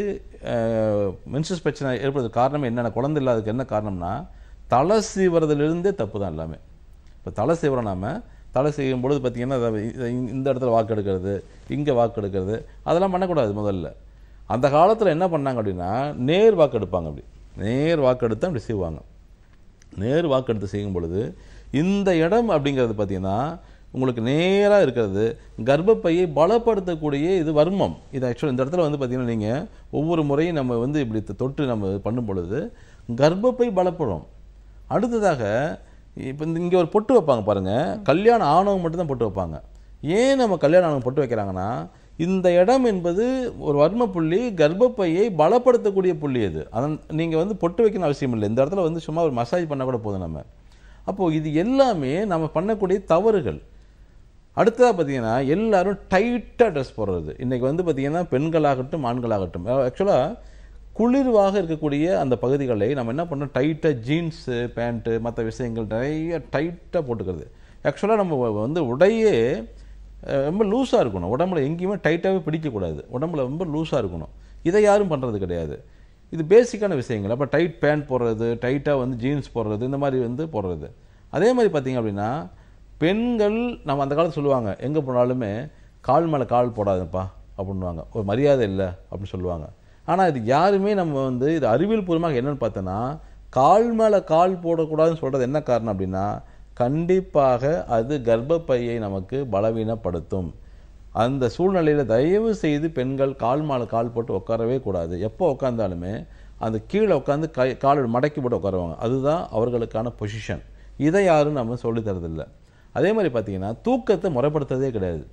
மென்சஸ் பிரச்சனை ஏற்படுறதுக்கு காரணம் என்னென்ன குழந்தை இல்லாததுக்கு என்ன காரணம்னா தலை சீவுறதுலேருந்தே தப்பு தான் எல்லாமே இப்போ தலை சீவுறோம் நாம தலை செய்யும் பொழுது பார்த்தீங்கன்னா அதாவது இ- இந்த இடத்துல வாக்கு எடுக்கிறது இங்கே வாக்கு எடுக்கிறது அதெல்லாம் பண்ணக்கூடாது முதல்ல அந்த காலத்தில் என்ன பண்ணாங்க அப்படின்னா நேர் வாக்கு எடுப்பாங்க அப்படி நேர் வாக்கு எடுத்து அப்படி செய்வாங்க நேர் வாக்கெடுத்து செய்யும் பொழுது இந்த இடம் அப்படிங்கிறது பார்த்தீங்கன்னா உங்களுக்கு நேராக இருக்கிறது கர்ப்பப்பையை பலப்படுத்தக்கூடிய இது வர்மம் இது ஆக்சுவலாக இந்த இடத்துல வந்து பார்த்தீங்கன்னா நீங்கள் ஒவ்வொரு முறையும் நம்ம வந்து இப்படி தொட்டு நம்ம பண்ணும் பொழுது கர்ப்பப்பை பலப்படும் அடுத்ததாக இப்போ இங்கே ஒரு பொட்டு வைப்பாங்க பாருங்கள் கல்யாணம் ஆணவம் மட்டும்தான் பொட்டு வைப்பாங்க ஏன் நம்ம கல்யாணம் ஆணவம் பொட்டு வைக்கிறாங்கன்னா இந்த இடம் என்பது ஒரு வர்ம புள்ளி கர்ப்பப்பையை பலப்படுத்தக்கூடிய புள்ளி அது அதன் நீங்கள் வந்து பொட்டு வைக்கணும் அவசியம் இல்லை இந்த இடத்துல வந்து சும்மா ஒரு மசாஜ் பண்ண கூட போதும் நம்ம அப்போது இது எல்லாமே நம்ம பண்ணக்கூடிய தவறுகள் அடுத்ததாக பார்த்தீங்கன்னா எல்லாரும் டைட்டாக ட்ரெஸ் போடுறது இன்றைக்கி வந்து பார்த்தீங்கன்னா பெண்களாகட்டும் ஆண்களாகட்டும் ஆக்சுவலாக குளிர்வாக இருக்கக்கூடிய அந்த பகுதிகளை நம்ம என்ன பண்ணோம் டைட்டாக ஜீன்ஸு பேண்ட்டு மற்ற விஷயங்கள் நிறைய டைட்டாக போட்டுக்கிறது ஆக்சுவலாக நம்ம வந்து உடையே அஹ், ரொம்ப லூஸாக இருக்கணும் உடம்புல எங்கேயுமே டைட்டாகவே பிடிக்கக்கூடாது உடம்புல ரொம்ப லூஸாக இருக்கணும் இதை யாரும் பண்ணுறது கிடையாது இது பேசிக்கான விஷயங்கள் அப்போ டைட் பேண்ட் போடுறது டைட்டாக வந்து ஜீன்ஸ் போடுறது இந்த மாதிரி வந்து போடுறது அதே மாதிரி பார்த்தீங்க அப்படின்னா பெண்கள் நம்ம அந்த காலத்தில் சொல்லுவாங்க எங்கே போனாலுமே கால் மேலே கால் போடாதப்பா அப்படின்னுவாங்க ஒரு மரியாதை இல்லை அப்படின்னு சொல்லுவாங்க ஆனால் இது யாருமே நம்ம வந்து இது அறிவியல் பூர்வமாக என்னன்னு பார்த்தோன்னா கால் மேலே கால் போடக்கூடாதுன்னு சொல்கிறது என்ன காரணம் அப்படின்னா கண்டிப்பாக அது கர்ப்பப்பையை நமக்கு பலவீனப்படுத்தும் அந்த சூழ்நிலையில் தயவு செய்து பெண்கள் கால் மேலே கால் போட்டு உட்காரவே கூடாது எப்போ உட்காந்தாலுமே அந்த கீழே உட்காந்து கை கால் மடக்கி போட்டு உட்காருவாங்க அதுதான் அவர்களுக்கான பொசிஷன் இதை யாரும் நம்ம சொல்லித் தரதில்லை அதே மாதிரி பார்த்தீங்கன்னா தூக்கத்தை முறைப்படுத்துறதே கிடையாது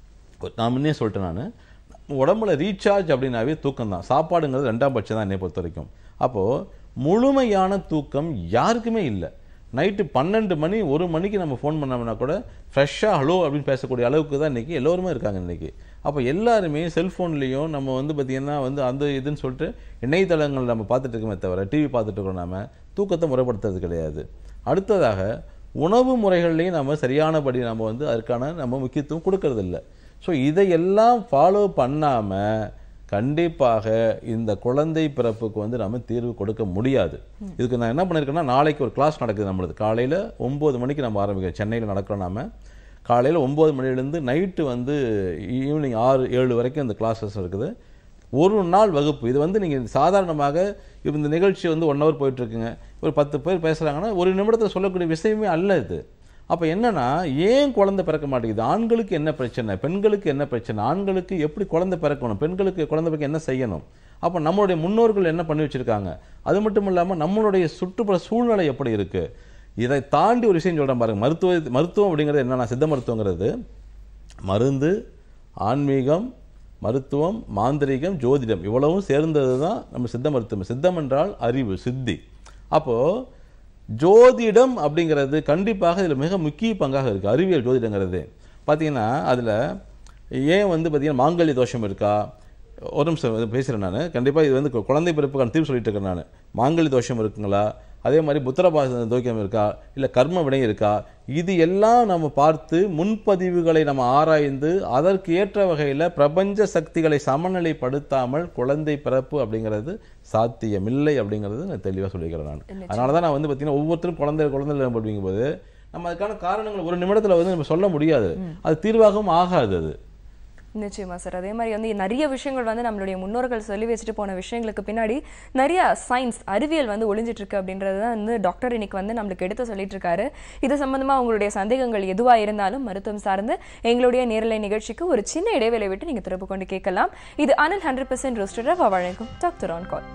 நான் முன்னே சொல்லிட்டேன் நான் உடம்புல ரீசார்ஜ் அப்படின்னாவே தூக்கம் தான் சாப்பாடுங்கிறது ரெண்டாம் பட்சம் தான் என்னை பொறுத்த வரைக்கும் அப்போது முழுமையான தூக்கம் யாருக்குமே இல்லை நைட்டு பன்னெண்டு மணி ஒரு மணிக்கு நம்ம ஃபோன் பண்ணோம்னா கூட ஃப்ரெஷ்ஷாக ஹலோ அப்படின்னு பேசக்கூடிய அளவுக்கு தான் இன்றைக்கி எல்லோருமே இருக்காங்க இன்றைக்கி அப்போ எல்லாருமே செல்ஃபோன்லேயும் நம்ம வந்து பார்த்திங்கன்னா வந்து அந்த இதுன்னு சொல்லிட்டு இணையதளங்கள் நம்ம பார்த்துட்டு இருக்கோமே தவிர டிவி பார்த்துட்டு இருக்கோம் நாம தூக்கத்தை முறைப்படுத்துறது கிடையாது அடுத்ததாக உணவு முறைகள்லையும் நம்ம சரியானபடி நம்ம வந்து அதுக்கான நம்ம முக்கியத்துவம் கொடுக்கறதில்ல ஸோ இதையெல்லாம் ஃபாலோ பண்ணாமல் கண்டிப்பாக இந்த குழந்தை பிறப்புக்கு வந்து நம்ம தீர்வு கொடுக்க முடியாது இதுக்கு நான் என்ன பண்ணியிருக்கேன்னா நாளைக்கு ஒரு கிளாஸ் நடக்குது நம்மளுக்கு காலையில் ஒம்பது மணிக்கு நம்ம ஆரம்பிக்கிறோம் சென்னையில் நடக்கிறோம் நாம காலையில் ஒம்பது மணிலேருந்து நைட்டு வந்து ஈவினிங் ஆறு ஏழு வரைக்கும் இந்த கிளாஸஸ் இருக்குது ஒரு நாள் வகுப்பு இது வந்து நீங்கள் சாதாரணமாக இப்ப இந்த நிகழ்ச்சி வந்து ஒன் ஹவர் போயிட்டுருக்குங்க ஒரு பத்து பேர் பேசுகிறாங்கன்னா ஒரு நிமிடத்தில் சொல்லக்கூடிய விஷயமே அல்ல இது அப்போ என்னன்னா ஏன் குழந்தை பிறக்க மாட்டேங்குது ஆண்களுக்கு என்ன பிரச்சனை பெண்களுக்கு என்ன பிரச்சனை ஆண்களுக்கு எப்படி குழந்தை பிறக்கணும் பெண்களுக்கு குழந்தை பிறக்க என்ன செய்யணும் அப்போ நம்மளுடைய முன்னோர்கள் என்ன பண்ணி வச்சிருக்காங்க அது மட்டும் இல்லாமல் நம்மளுடைய சுற்றுப்புற சூழ்நிலை எப்படி இருக்கு இதை தாண்டி ஒரு விஷயம் சொல்கிறேன் பாருங்க மருத்துவ மருத்துவம் அப்படிங்கிறது என்னன்னா சித்த மருத்துவங்கிறது மருந்து ஆன்மீகம் மருத்துவம் மாந்திரீகம் ஜோதிடம் இவ்வளவும் சேர்ந்தது தான் நம்ம சித்த மருத்துவம் சித்தம் என்றால் அறிவு சித்தி அப்போது ஜோதிடம் அப்படிங்கிறது கண்டிப்பாக இதில் மிக முக்கிய பங்காக இருக்குது அறிவியல் ஜோதிடங்கிறது பார்த்தீங்கன்னா அதில் ஏன் வந்து பார்த்தீங்கன்னா மாங்கல்ய தோஷம் இருக்கா ஒரு நிமிஷம் இது பேசுகிறேன் நான் கண்டிப்பாக இது வந்து கு- குழந்தை பிறப்புக்கான தீர்வு சொல்லிட்டு இருக்கேன் நான் மாங்கல்ய தோஷம் இருக்குங்களா அதே மாதிரி புத்திரபாச தோஷம் இருக்கா இல்லை கர்ம வினை இருக்கா இது எல்லாம் நம்ம பார்த்து முன்பதிவுகளை நம்ம ஆராய்ந்து அதற்கு ஏற்ற வகையில் பிரபஞ்ச சக்திகளை சமநிலைப்படுத்தாமல் குழந்தை பிறப்பு அப்படிங்கிறது சாத்தியமில்லை அப்படிங்கிறது நான் தெளிவாக சொல்லிக்கிறேன் நான் அதனால தான் நான் வந்து பார்த்தீங்கன்னா ஒவ்வொருத்தரும் குழந்தை குழந்தை அப்படிங்கும்போது நம்ம அதுக்கான காரணங்கள் ஒரு நிமிடத்தில் வந்து நம்ம சொல்ல முடியாது அது தீர்வாகவும் ஆகாது அது நிச்சயமா சார் அதே மாதிரி வந்து நிறைய விஷயங்கள் வந்து நம்மளுடைய முன்னோர்கள் சொல்லி வச்சுட்டு போன விஷயங்களுக்கு பின்னாடி நிறைய சயின்ஸ் அறிவியல் வந்து ஒளிஞ்சிட்டு இருக்கு அப்படின்றது தான் வந்து டாக்டர் இன்னைக்கு வந்து நம்மளுக்கு எடுத்து சொல்லிட்டு இருக்காரு இது சம்பந்தமா உங்களுடைய சந்தேகங்கள் எதுவா இருந்தாலும் மருத்துவம் சார்ந்து எங்களுடைய நேரலை நிகழ்ச்சிக்கு ஒரு சின்ன இடைவேளை விட்டு நீங்க திரும்ப கொண்டு கேட்கலாம் இது அனில் ஹண்ட்ரட் பர்சன்ட் ரோஸ்டர் வழங்கும் doctor on call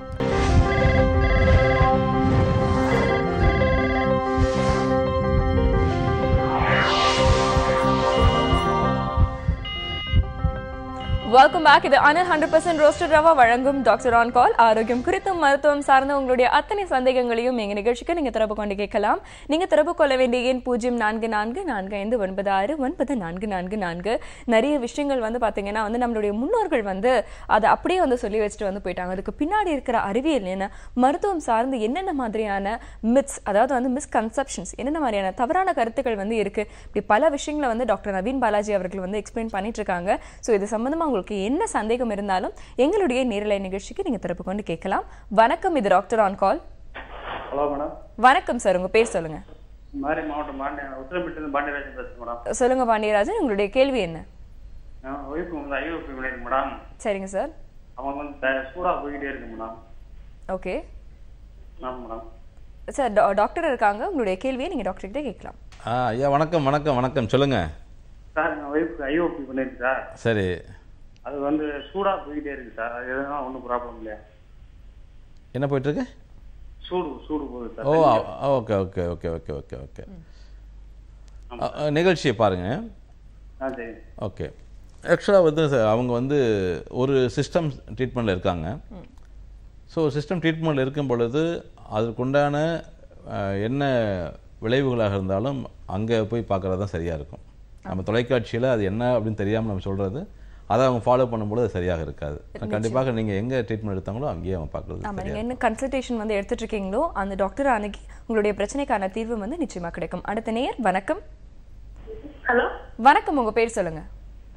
welcome back இது Anil hundred percent roaster rava வழங்கும் டாக்டர் ஆன் கால் ஆரோக்கியம் குறித்தும் மருத்துவம் சார்ந்த உங்களுடைய அத்தனை சந்தேகங்களையும் எங்க நிகழ்ச்சிக்கு நீங்க திறப்பு கொண்டு கேட்கலாம் நீங்க திறப்பு கொள்ள வேண்டிய எண் பூஜ்ஜியம் நான்கு நான்கு நான்கு ஐந்து ஒன்பது ஆறு ஒன்பது நான்கு நான்கு நான்கு நிறைய விஷயங்கள் வந்து பாத்தீங்கன்னா வந்து நம்மளுடைய முன்னோர்கள் வந்து அதை அப்படியே வந்து சொல்லி வச்சுட்டு வந்து போயிட்டாங்க அதுக்கு பின்னாடி இருக்கிற அறிவியல் என்ன மருத்துவம் சார்ந்து என்னென்ன மாதிரியான மித்ஸ் அதாவது வந்து மிஸ்கன்செப்ஷன்ஸ் என்னென்ன மாதிரியான தவறான கருத்துக்கள் வந்து இருக்கு இப்படி பல விஷயங்களை வந்து டாக்டர் நவீன் பாலாஜி அவர்கள் வந்து எக்ஸ்பிளைன் பண்ணிட்டு இருக்காங்க ஸோ இது சம்பந்தமா உங்களுக்கு என்ன சந்தேகம் இருந்தாலும் எங்களுடைய நேரலை நிகழ்ச்சிக்கு நீங்க திறப்பு கொண்டு கேட்கலாம் வணக்கம் இது doctor on call hello madam வணக்கம் சார் உங்க பேர் சொல்லுங்க மாரி மாவட்டம் பாண்டிய உத்தரமிட்டு பாண்டியராஜன் பேசுறேன் மேடம் சொல்லுங்க பாண்டியராஜன் உங்களுடைய கேள்வி என்ன ஒய்ஃபு வந்து ஐஓபி பண்ணிருக்கு மேடம் சரிங்க சார் அவங்க வந்து த- சூடா போய்கிட்டே இருக்கு மேடம் ஓகே ஆமாம் மேடம் சார் டா- டாக்டர் இருக்காங்க உங்களுடைய கேள்வியை நீங்க டாக்டர் கிட்ட கேட்கலாம் ஆ ஐயா வணக்கம் வணக்கம் வணக்கம் சொல்லுங்க சார் எங்கள் ஒய்ஃபுக்கு ஐஓபி பண்ணிருக்கு சார் சரி அது வந்து சூடா போய்கிட்டே இருக்கு சார் அது எதுனா ஒன்றும் ப்ராப்ளம் இல்லையா என்ன போயிட்டு இருக்கு சூடு சூடு போகுது சார் ஓ okay okay okay okay okay okay நிகழ்ச்சியை பாருங்க ஆ சரி ஓகே ஆக்சுவலாக வந்து ச- அவங்க வந்து ஒரு சிஸ்டம் ட்ரீட்மெண்ட்டில் இருக்காங்க ஸோ சிஸ்டம் ட்ரீட்மெண்ட்டில் இருக்கும் பொழுது அதற்குண்டான அஹ், என்ன விளைவுகளாக இருந்தாலும் அங்கே போய் பார்க்குறது தான் சரியாக இருக்கும் நம்ம தொலைக்காட்சியில் அது என்ன அப்படின்னு தெரியாமல் நம்ம சொல்கிறது அதை அவங்க ஃபாலோ பண்ணும்போது அது சரியாக இருக்காது கண்டிப்பாக நீங்கள் எங்கே ட்ரீட்மெண்ட் எடுத்தாங்களோ அங்கேயே அவங்க பார்க்குறது ஆமா சரியாக நீங்க என்ன கன்சல்டேஷன் வந்து எடுத்துட்டு இருக்கீங்களோ அந்த டாக்டர் அன்னைக்கு உங்களுடைய பிரச்சனைக்கான தீர்வு வந்து நிச்சயமா கிடைக்கும் அடுத்த நேயர் வணக்கம் ஹலோ வணக்கம் உங்க பேர் சொல்லுங்க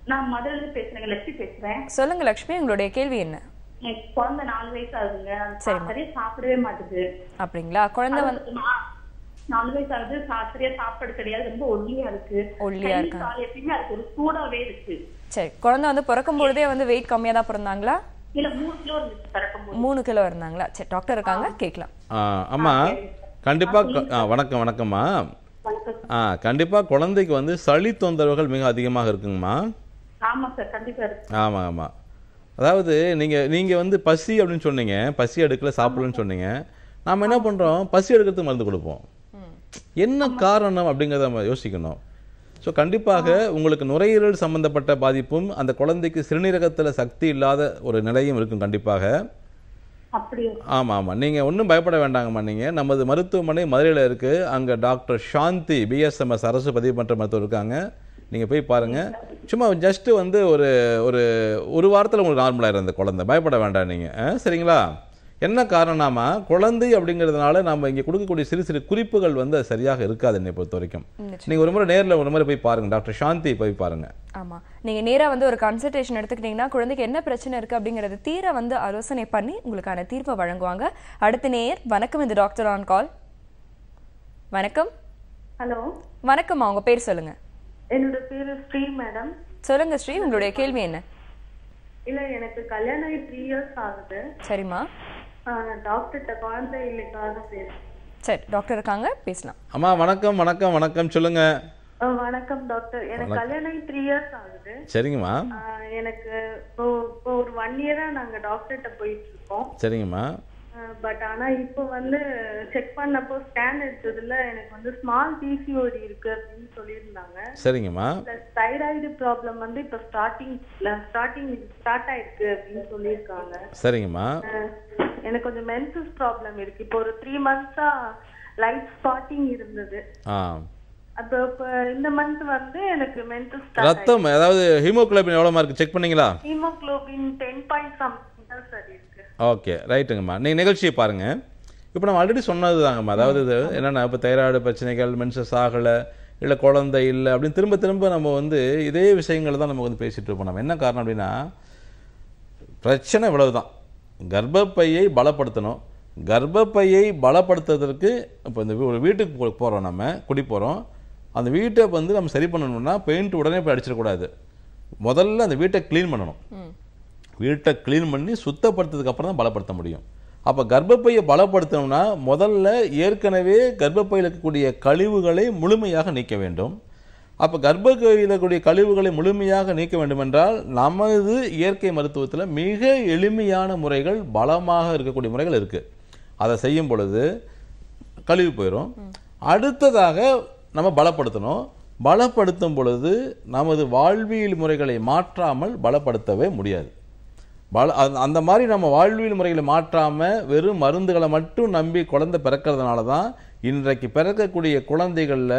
நான் மதுரையில பேசுறேங்க லட்சுமி பேசுறேன் சொல்லுங்க லக்ஷ்மி உங்களுடைய கேள்வி என்ன எனக்கு குழந்தை நாலு வயசு ஆகுதுங்க அது சரிம்மா. சரியா சாப்பிடவே மாட்டுது அப்படிங்களா குழந்தை வந்து அது நா- நாலு வயசு ஆகுது சா- சரியா சாப்பாடு கிடையாது ரொம்ப ஒல்லியா இருக்கு ஒல்லியா கை, இருக்கா? கால் எப்பயுமே அதுக்கு ஒரு சூடாவே இருக்கு சரி குழந்தை வந்து பிறக்கும் பொழுதே வந்து வெயிட் கம்மியா தான் பிறந்தாங்களா இல்ல மூணு கிலோ இருந்துச்சு பிறக்கும் போது மூணு கிலோ இருந்தாங்களா சரி டாக்டர் இருக்காங்க கேட்கலாம் ஆ, அம்மா கண்டிப்பாக வணக்கம் வணக்கம்மா வணக்கம் ஆ கண்டிப்பாக குழந்தைக்கு வந்து சளி தொந்தரவுகள் மிக அதிகமாக இருக்குங்கம்மா ஆமா சார் கண்டிப்பா இருக்கு ஆமாம் ஆமாம் அதாவது நீங்கள் நீங்கள் வந்து பசி அப்படின்னு சொன்னீங்க பசி எடுக்கல சாப்பிடலன்னு சொன்னீங்க நாம் என்ன பண்ணுறோம் பசி எடுக்கிறதுக்கு மருந்து கொடுப்போம் என்ன காரணம் அப்படிங்கிறத நம்ம யோசிக்கணும் ஸோ கண்டிப்பாக உங்களுக்கு நுரையீரல் சம்பந்தப்பட்ட பாதிப்பும் அந்த குழந்தைக்கு சிறுநீரகத்தில் சக்தி இல்லாத ஒரு நிலையும் இருக்கும் கண்டிப்பாக அப்படியே ஆமாம் ஆமாம் நீங்கள் ஒன்றும் பயப்பட வேண்டாங்கம்மா நீங்கள் நமது மருத்துவமனை மதுரையில் இருக்குது அங்கே டாக்டர் சாந்தி பிஎஸ்எம்எஸ் அரசு பதிவு பண்ணுற மருத்துவர் இருக்காங்க நீங்கள் போய் பாருங்கள் சும்மா ஜஸ்ட்டு வந்து ஒரு ஒரு ஒரு வாரத்தில் உங்களுக்கு நார்மலாக இருந்த குழந்தை பயப்பட வேண்டாம் நீங்கள் சரிங்களா என்ன காரணம்னா குழந்தை அப்படிங்கிறதுனால நம்ம இங்கே கொடுக்கக்கூடிய சிறு சிறு குறிப்புகள் வந்து அது சரியாக இருக்காது என்னை பொறுத்த வரைக்கும் நீங்கள் ஒரு முறை நேரில் ஒரு முறை போய் பாருங்கள் டாக்டர் சாந்தி போய் பாருங்கள் ஆமா நீங்க நேரா வந்து ஒரு கன்சல்டேஷன் எடுத்துக்கிட்டீங்கன்னா குழந்தைக்கு என்ன பிரச்சனை இருக்கு அப்படிங்கறது தீர வந்து ஆலோசனை பண்ணி உங்களுக்கான தீர்ப்பை வழங்குவாங்க அடுத்த நேயர் வணக்கம் இந்த டாக்டர் ஆன் கால் வணக்கம் ஹலோ வணக்கம்மா உங்க பேர் சொல்லுங்க என்னோட பேரு ஸ்ரீ மேடம் சொல்லுங்க ஸ்ரீ உங்களுடைய கேள்வி என்ன இல்ல எனக்கு கல்யாணம் ஆகி த்ரீ இயர்ஸ் ஆகுது சரிம்மா டாக்டர்கிட்ட குழந்தை இல்லைக்காக பேசுறேன் சரி டாக்டர் இருக்காங்க பேசலாம் அம்மா வணக்கம் வணக்கம் வணக்கம் சொல்லுங்கள் ஆ, வணக்கம் டாக்டர் எனக்கு கல்யாணம் ஆகி த்ரீ இயர்ஸ் ஆகுது சரிங்கம்மா ஆ, எனக்கு இப்போ இப்போ ஒரு ஒன் இயரா நாங்க டாக்டர்கிட்ட போயிட்டு இருக்கோம் சரிங்கம்மா பட் ஆனா இப்போ வந்து செக் பண்ணப்போ ஸ்கேன் எடுத்ததுல எனக்கு வந்து ஸ்மால் பிசிஓடி இருக்கு அப்படின்னு சொல்லியிருந்தாங்க சரிங்கம்மா பிளஸ் தைராய்டு ப்ராப்ளம் வந்து இப்போ ஸ்டார்டிங் ஸ்டார்டிங் ஸ்டார்ட் ஆயிருக்கு அப்படின்னு சொல்லியிருக்காங்க சரிங்கம்மா அஹ், எனக்கு கொஞ்சம் மென்சஸ் ப்ராப்ளம் இருக்கு இப்போ ஒரு த்ரீ மந்த்ஸா லைட் ஸ்பாட்டிங் இருந்தது ஆ அப்போ இப்போ இந்த மந்த் வந்து எனக்கு மென்சஸ் ஸ்டார்ட் ரத்தம் அதாவது ஹீமோகுளோபின் எவ்வளோ மார்க் செக் பண்ணீங்களா ஹீமோகுளோபின் டென் பாயிண்ட் சம்திங் தான் சார் இருக்கு ஓகே ரைட்டுங்கம்மா நீங்கள் நிகழ்ச்சியை பாருங்கள் இப்போ நம்ம ஆல்ரெடி சொன்னது தாங்கம்மா அதாவது இது என்னென்னா இப்போ தைராய்டு பிரச்சனைகள் மென்சஸ் ஆகலை இல்லை குழந்தை இல்லை அப்படின்னு திரும்ப திரும்ப நம்ம வந்து இதே விஷயங்களை தான் நம்ம வந்து பேசிகிட்டு இருப்போம் நம்ம என்ன காரணம் அப்படின்னா பிரச்சனை இவ்வளவுதான் கர்ப்பப்பையை பலப்படுத்தணும் கர்ப்பப்பையை பலப்படுத்துறதற்கு இப்போ இந்த வீ- ஒரு வீட்டுக்கு போ- போறோம் நம்ம குடி போகிறோம் அந்த வீட்டை வந்து நம்ம சரி பண்ணணும்னா பெயிண்ட் உடனே போய் அடிச்சிடக்கூடாது முதல்ல அந்த வீட்டை க்ளீன் பண்ணணும் வீட்டை க்ளீன் பண்ணி சுத்தப்படுத்ததுக்கு அப்புறம் தான் பலப்படுத்த முடியும் அப்போ கர்ப்பப்பையை பலப்படுத்தணும்னா முதல்ல ஏற்கனவே கர்ப்பப்பையில் இருக்கக்கூடிய கழிவுகளை முழுமையாக நீக்க வேண்டும் அப்போ கர்ப்பப்பையில் இருக்கக்கூடிய கழிவுகளை முழுமையாக நீக்க வேண்டுமென்றால் நமது இயற்கை மருத்துவத்தில் மிக எளிமையான முறைகள் பலமாக இருக்கக்கூடிய முறைகள் இருக்குது அதை செய்யும் பொழுது கழுவி போயிடும் அடுத்ததாக நம்ம பலப்படுத்தணும் பலப்படுத்தும் பொழுது நமது வாழ்வியல் முறைகளை மாற்றாமல் பலப்படுத்தவே முடியாது பல அந்த- அந்த மாதிரி நம்ம வாழ்வியல் முறைகளை மாற்றாம வெறும் மருந்துகளை மட்டும் நம்பி குழந்தை பிறக்கிறதுனால தான் இன்றைக்கு பிறக்கக்கூடிய குழந்தைகளில்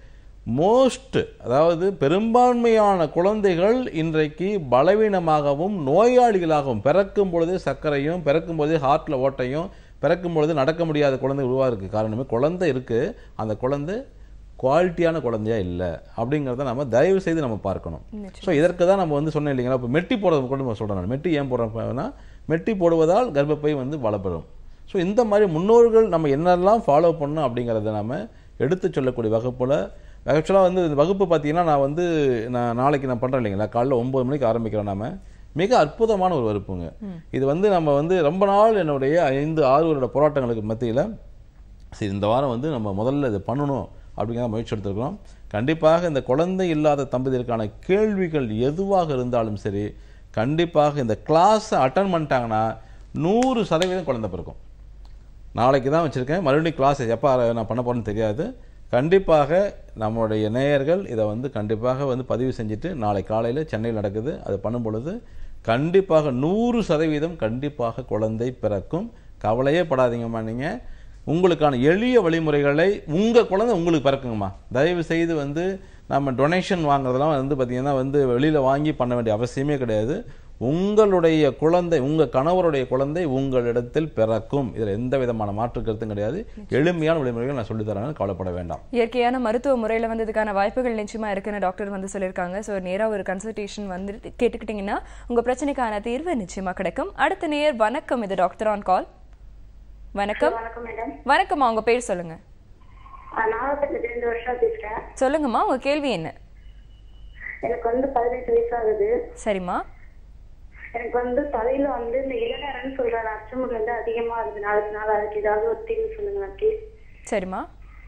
மோஸ்ட் அதாவது பெரும்பான்மையான குழந்தைகள் இன்றைக்கு பலவீனமாகவும் நோயாளிகளாகவும் பிறக்கும் பொழுதே சர்க்கரையும் பிறக்கும் போதே ஹார்ட்டில் ஓட்டையும் பிறக்கும் பொழுது நடக்க முடியாத குழந்தை உருவாருக்கு காரணமே குழந்தை இருக்கு அந்த குழந்தை குவாலிட்டியான குழந்தையா இல்லை அப்படிங்கிறத நம்ம தயவு செய்து நம்ம பார்க்கணும் ஸோ இதற்கு தான் நம்ம வந்து சொன்னேன் இல்லைங்களா இப்போ மெட்டி போடுறது கூட நம்ம சொல்கிறேன் நான் மெட்டி ஏன் போடுறோம்னா மெட்டி போடுவதால் கர்ப்பப்பை வந்து வளப்பெறும் ஸோ இந்த மாதிரி முன்னோர்கள் நம்ம என்னெல்லாம் ஃபாலோ பண்ணணும் அப்படிங்கிறத நம்ம எடுத்து சொல்லக்கூடிய வகுப்பில் ஆக்சுவலாக வந்து இந்த வகுப்பு பார்த்தீங்கன்னா நான் வந்து நான் நாளைக்கு நான் பண்ணுறேன் இல்லைங்களா காலைல ஒம்பது மணிக்கு ஆரம்பிக்கிறோம் நாம மிக அற்புதமான ஒரு வகுப்புங்க இது வந்து நம்ம வந்து ரொம்ப நாள் என்னுடைய ஐந்து ஆறு வருட போராட்டங்களுக்கு மத்தியில் சரி இந்த வாரம் வந்து நம்ம முதல்ல இதை பண்ணணும் அப்படிங்கிறத முயற்சி எடுத்துருக்கிறோம் கண்டிப்பாக இந்த குழந்தை இல்லாத தம்பதியருக்கான கேள்விகள் எதுவாக இருந்தாலும் சரி கண்டிப்பாக இந்த கிளாஸை அட்டன் பண்ணிட்டாங்கன்னா நூறு சதவீதம் குழந்தை பிறக்கும் நாளைக்கு தான் வச்சுருக்கேன் மறுபடியும் கிளாஸ் எப்போ நான் பண்ண போகிறேன்னு தெரியாது கண்டிப்பாக நம்மளுடைய நேயர்கள் இதை வந்து கண்டிப்பாக வந்து பதிவு செஞ்சுட்டு நாளை காலையில் சென்னையில் நடக்குது அது பண்ணும் பொழுது கண்டிப்பாக நூறு சதவீதம் கண்டிப்பாக குழந்தை பிறக்கும் கவலையே படாதீங்கம்மா நீங்கள் உங்களுக்கான எளிய வழிமுறைகளை உங்கள் குழந்தை உங்களுக்கு பிறக்குங்கம்மா தயவு செய்து வந்து நம்ம டொனேஷன் வாங்குறதெல்லாம் வந்து பார்த்திங்கன்னா வந்து வெளியில் வாங்கி பண்ண வேண்டிய அவசியமே கிடையாது உங்களுடைய குழந்தை உங்க கணவருடைய குழந்தை உங்களிடத்தில் பிறக்கும் இதுல எந்த விதமான மாற்று கருத்தும் கிடையாது எளிமையான வழிமுறைகள் நான் சொல்லித் தரேன் கவலைப்பட வேண்டாம் இயற்கையான மருத்துவ முறையில வந்து இதுக்கான வாய்ப்புகள் நிச்சயமா இருக்குன்னு டாக்டர் வந்து சொல்லியிருக்காங்க ஸோ நேரா ஒரு கன்சல்டேஷன் வந்து கேட்டுக்கிட்டீங்கன்னா உங்க பிரச்சனைக்கான தீர்வு நிச்சயமா கிடைக்கும் அடுத்த நேர் வணக்கம் இது டாக்டர் ஆன் கால் வணக்கம் வணக்கம் மேடம் வணக்கம்மா உங்க பேர் சொல்லுங்க நாகப்பட்டினத்துல ரெண்டு வருஷம் பேசுறேன் சொல்லுங்கம்மா உங்க கேள்வி என்ன எனக்கு வந்து பதினெட்டு வயசு ஆகுது சரிம்மா எனக்கு வந்து தலையில வந்து இந்த இளநரன்னு சொல்ற நச்சமுறை வந்து அதிகமா இருக்கு நாளுக்கு நாள் அதுக்கு ஏதாவது ஒரு தீர்வு சொல்லுங்க ப்ளீஸ் சரிம்மா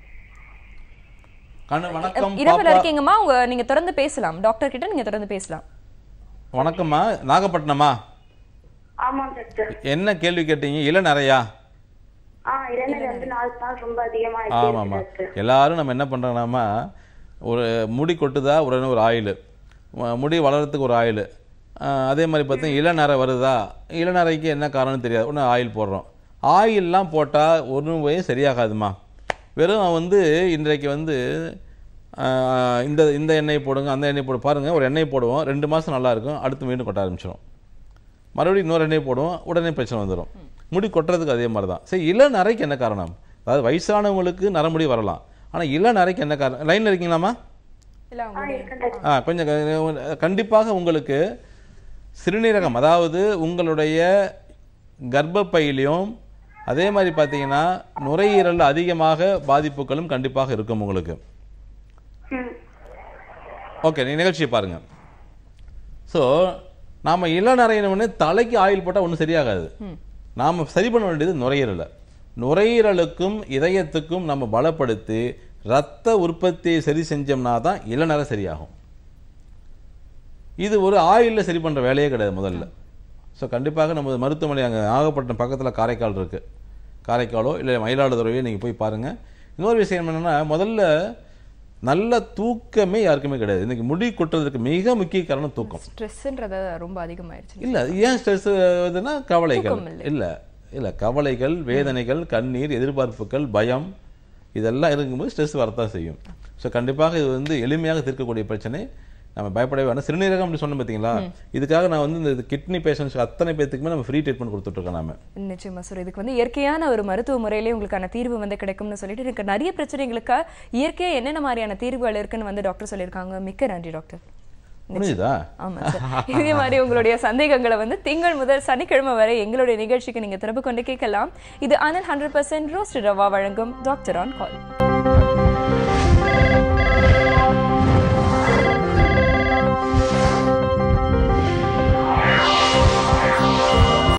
கண்ணு வணக்கம் இரவில் பாப்பா இருக்கீங்கம்மா உங்க நீங்க தொடர்ந்து பேசலாம் டாக்டர் கிட்ட நீங்க தொடர்ந்து பேசலாம் வணக்கம்மா நாகப்பட்டினமா ஆமா டாக்டர் என்ன கேள்வி கேட்டீங்க இள நிறையா ஆ இளநரை வந்து நாளுக்கு நாள் ரொம்ப அதிகமா ஆமாம்மா எல்லாரும் நம்ம என்ன பண்ணுறோம்னா ஒரு முடி கொட்டுதா உடனே ஒரு ஆயில் முடி வளர்கிறதுக்கு ஒரு ஆயில் அதே மாதிரி பார்த்தீங்கன்னா இளநரை வருதா இளநரைக்கு என்ன காரணம்னு தெரியாது உடனே ஆயில் போடுறோம் ஆயில்லாம் போட்டால் ஒன்றும் சரியாகாதுமா வெறும் வந்து இன்றைக்கு வந்து ஆஹ், இந்த இந்த எண்ணெய் போடுங்க அந்த எண்ணெய் போடு பாருங்கள் ஒரு எண்ணெய் போடுவோம் ரெண்டு மாதம் நல்லா இருக்கும் அடுத்து மீண்டும் கொட்ட ஆரம்பிச்சிடும் மறுபடியும் இன்னொரு எண்ணெய் போடுவோம் உடனே பிரச்சனை வந்துடும் முடி கொட்டுறதுக்கு அதே மாதிரி தான் சரி இள நரைக்கு என்ன காரணம் அதாவது வயசானவங்களுக்கு நரமுடி வரலாம் ஆனால் இள நரைக்கு என்ன காரணம் லைனில் இருக்கீங்களாம்மா இல்ல உங்களுடைய ஆ கொஞ்சம் க- கண்டிப்பாக உங்களுக்கு சிறுநீரகம் அதாவது உங்களுடைய கர்ப்பப்பையிலையும் அதே மாதிரி பார்த்தீங்கன்னா நுரையீரல் அதிகமாக பாதிப்புகளும் கண்டிப்பாக இருக்கும் உங்களுக்கு ஓகே நீ நிகழ்ச்சியை பாருங்க ஸோ நாம இளநரையினவுடனே தலைக்கு ஆயில் போட்டால் ஒன்றும் சரியாகாது நாம சரி பண்ண வேண்டியது நுரையீரலை நுரையீரலுக்கும் இதயத்துக்கும் நம்ம பலப்படுத்தி ரத்த உற்பத்தியை சரி செஞ்சோம்னா தான் இளநரை சரியாகும் இது ஒரு ஆயிலில் சரி பண்ணுற வேலையே கிடையாது முதல்ல ஸோ கண்டிப்பாக நம்ம மருத்துவமனை அங்கே நாகப்பட்டினம் பக்கத்தில் காரைக்கால் இருக்குது காரைக்காலோ இல்லை மயிலாடுதுறையோ நீங்கள் போய் பாருங்கள் இன்னொரு விஷயம் என்னென்னா முதல்ல நல்ல தூக்கமே யாருக்குமே கிடையாது இன்னைக்கு முடி கொட்டுறதுக்கு மிக முக்கிய காரணம் தூக்கம் ஸ்ட்ரெஸ்ன்றது ரொம்ப அதிகமாயிருச்சு இல்ல ஏன் ஸ்ட்ரெஸ் வருதுன்னா கவலைகள் தூக்கம் இல்லை. இல்ல இல்ல கவலைகள் வேதனைகள் கண்ணீர் எதிர்பார்ப்புகள் பயம் இதெல்லாம் இருக்கும்போது ஸ்ட்ரெஸ் வரத்தான் செய்யும் ஸோ கண்டிப்பாக இது வந்து எளிமையாக தீர்க்கக்கூடிய பிரச்சனை நம்ம பயப்படவே வேண்டாம் சிறுநீரகம் அப்படி சொன்னோம் பார்த்தீங்களா இதுக்காக நான் வந்து இந்த கிட்னி பேஷண்ட்ஸ் அத்தனை பேத்துக்குமே நம்ம ஃப்ரீ ட்ரீட்மெண்ட் கொடுத்துட்ருக்கோம் நாம நிச்சயமா சார் இதுக்கு வந்து இயற்கையான ஒரு மருத்துவ முறையிலே உங்களுக்கான தீர்வு வந்து கிடைக்கும்னு சொல்லிட்டு எனக்கு நிறைய பிரச்சனைகளுக்கு இயற்கையா என்னென்ன மாதிரியான தீர்வுகள் இருக்குன்னு வந்து டாக்டர் சொல்லியிருக்காங்க மிக்க நன்றி டாக்டர் முடிஞ்சுதா ஆமா சார் இதே மாதிரி உங்களுடைய சந்தேகங்களை வந்து திங்கள் முதல் சனிக்கிழமை வரை எங்களுடைய நிகழ்ச்சிக்கு நீங்க திறப்பு கொண்டு கேட்கலாம் இது அனல் ஹண்ட்ரட் பர்சன்ட் ரோஸ்ட் ரவா வழங்கும் டாக்டர் ஆன் கால்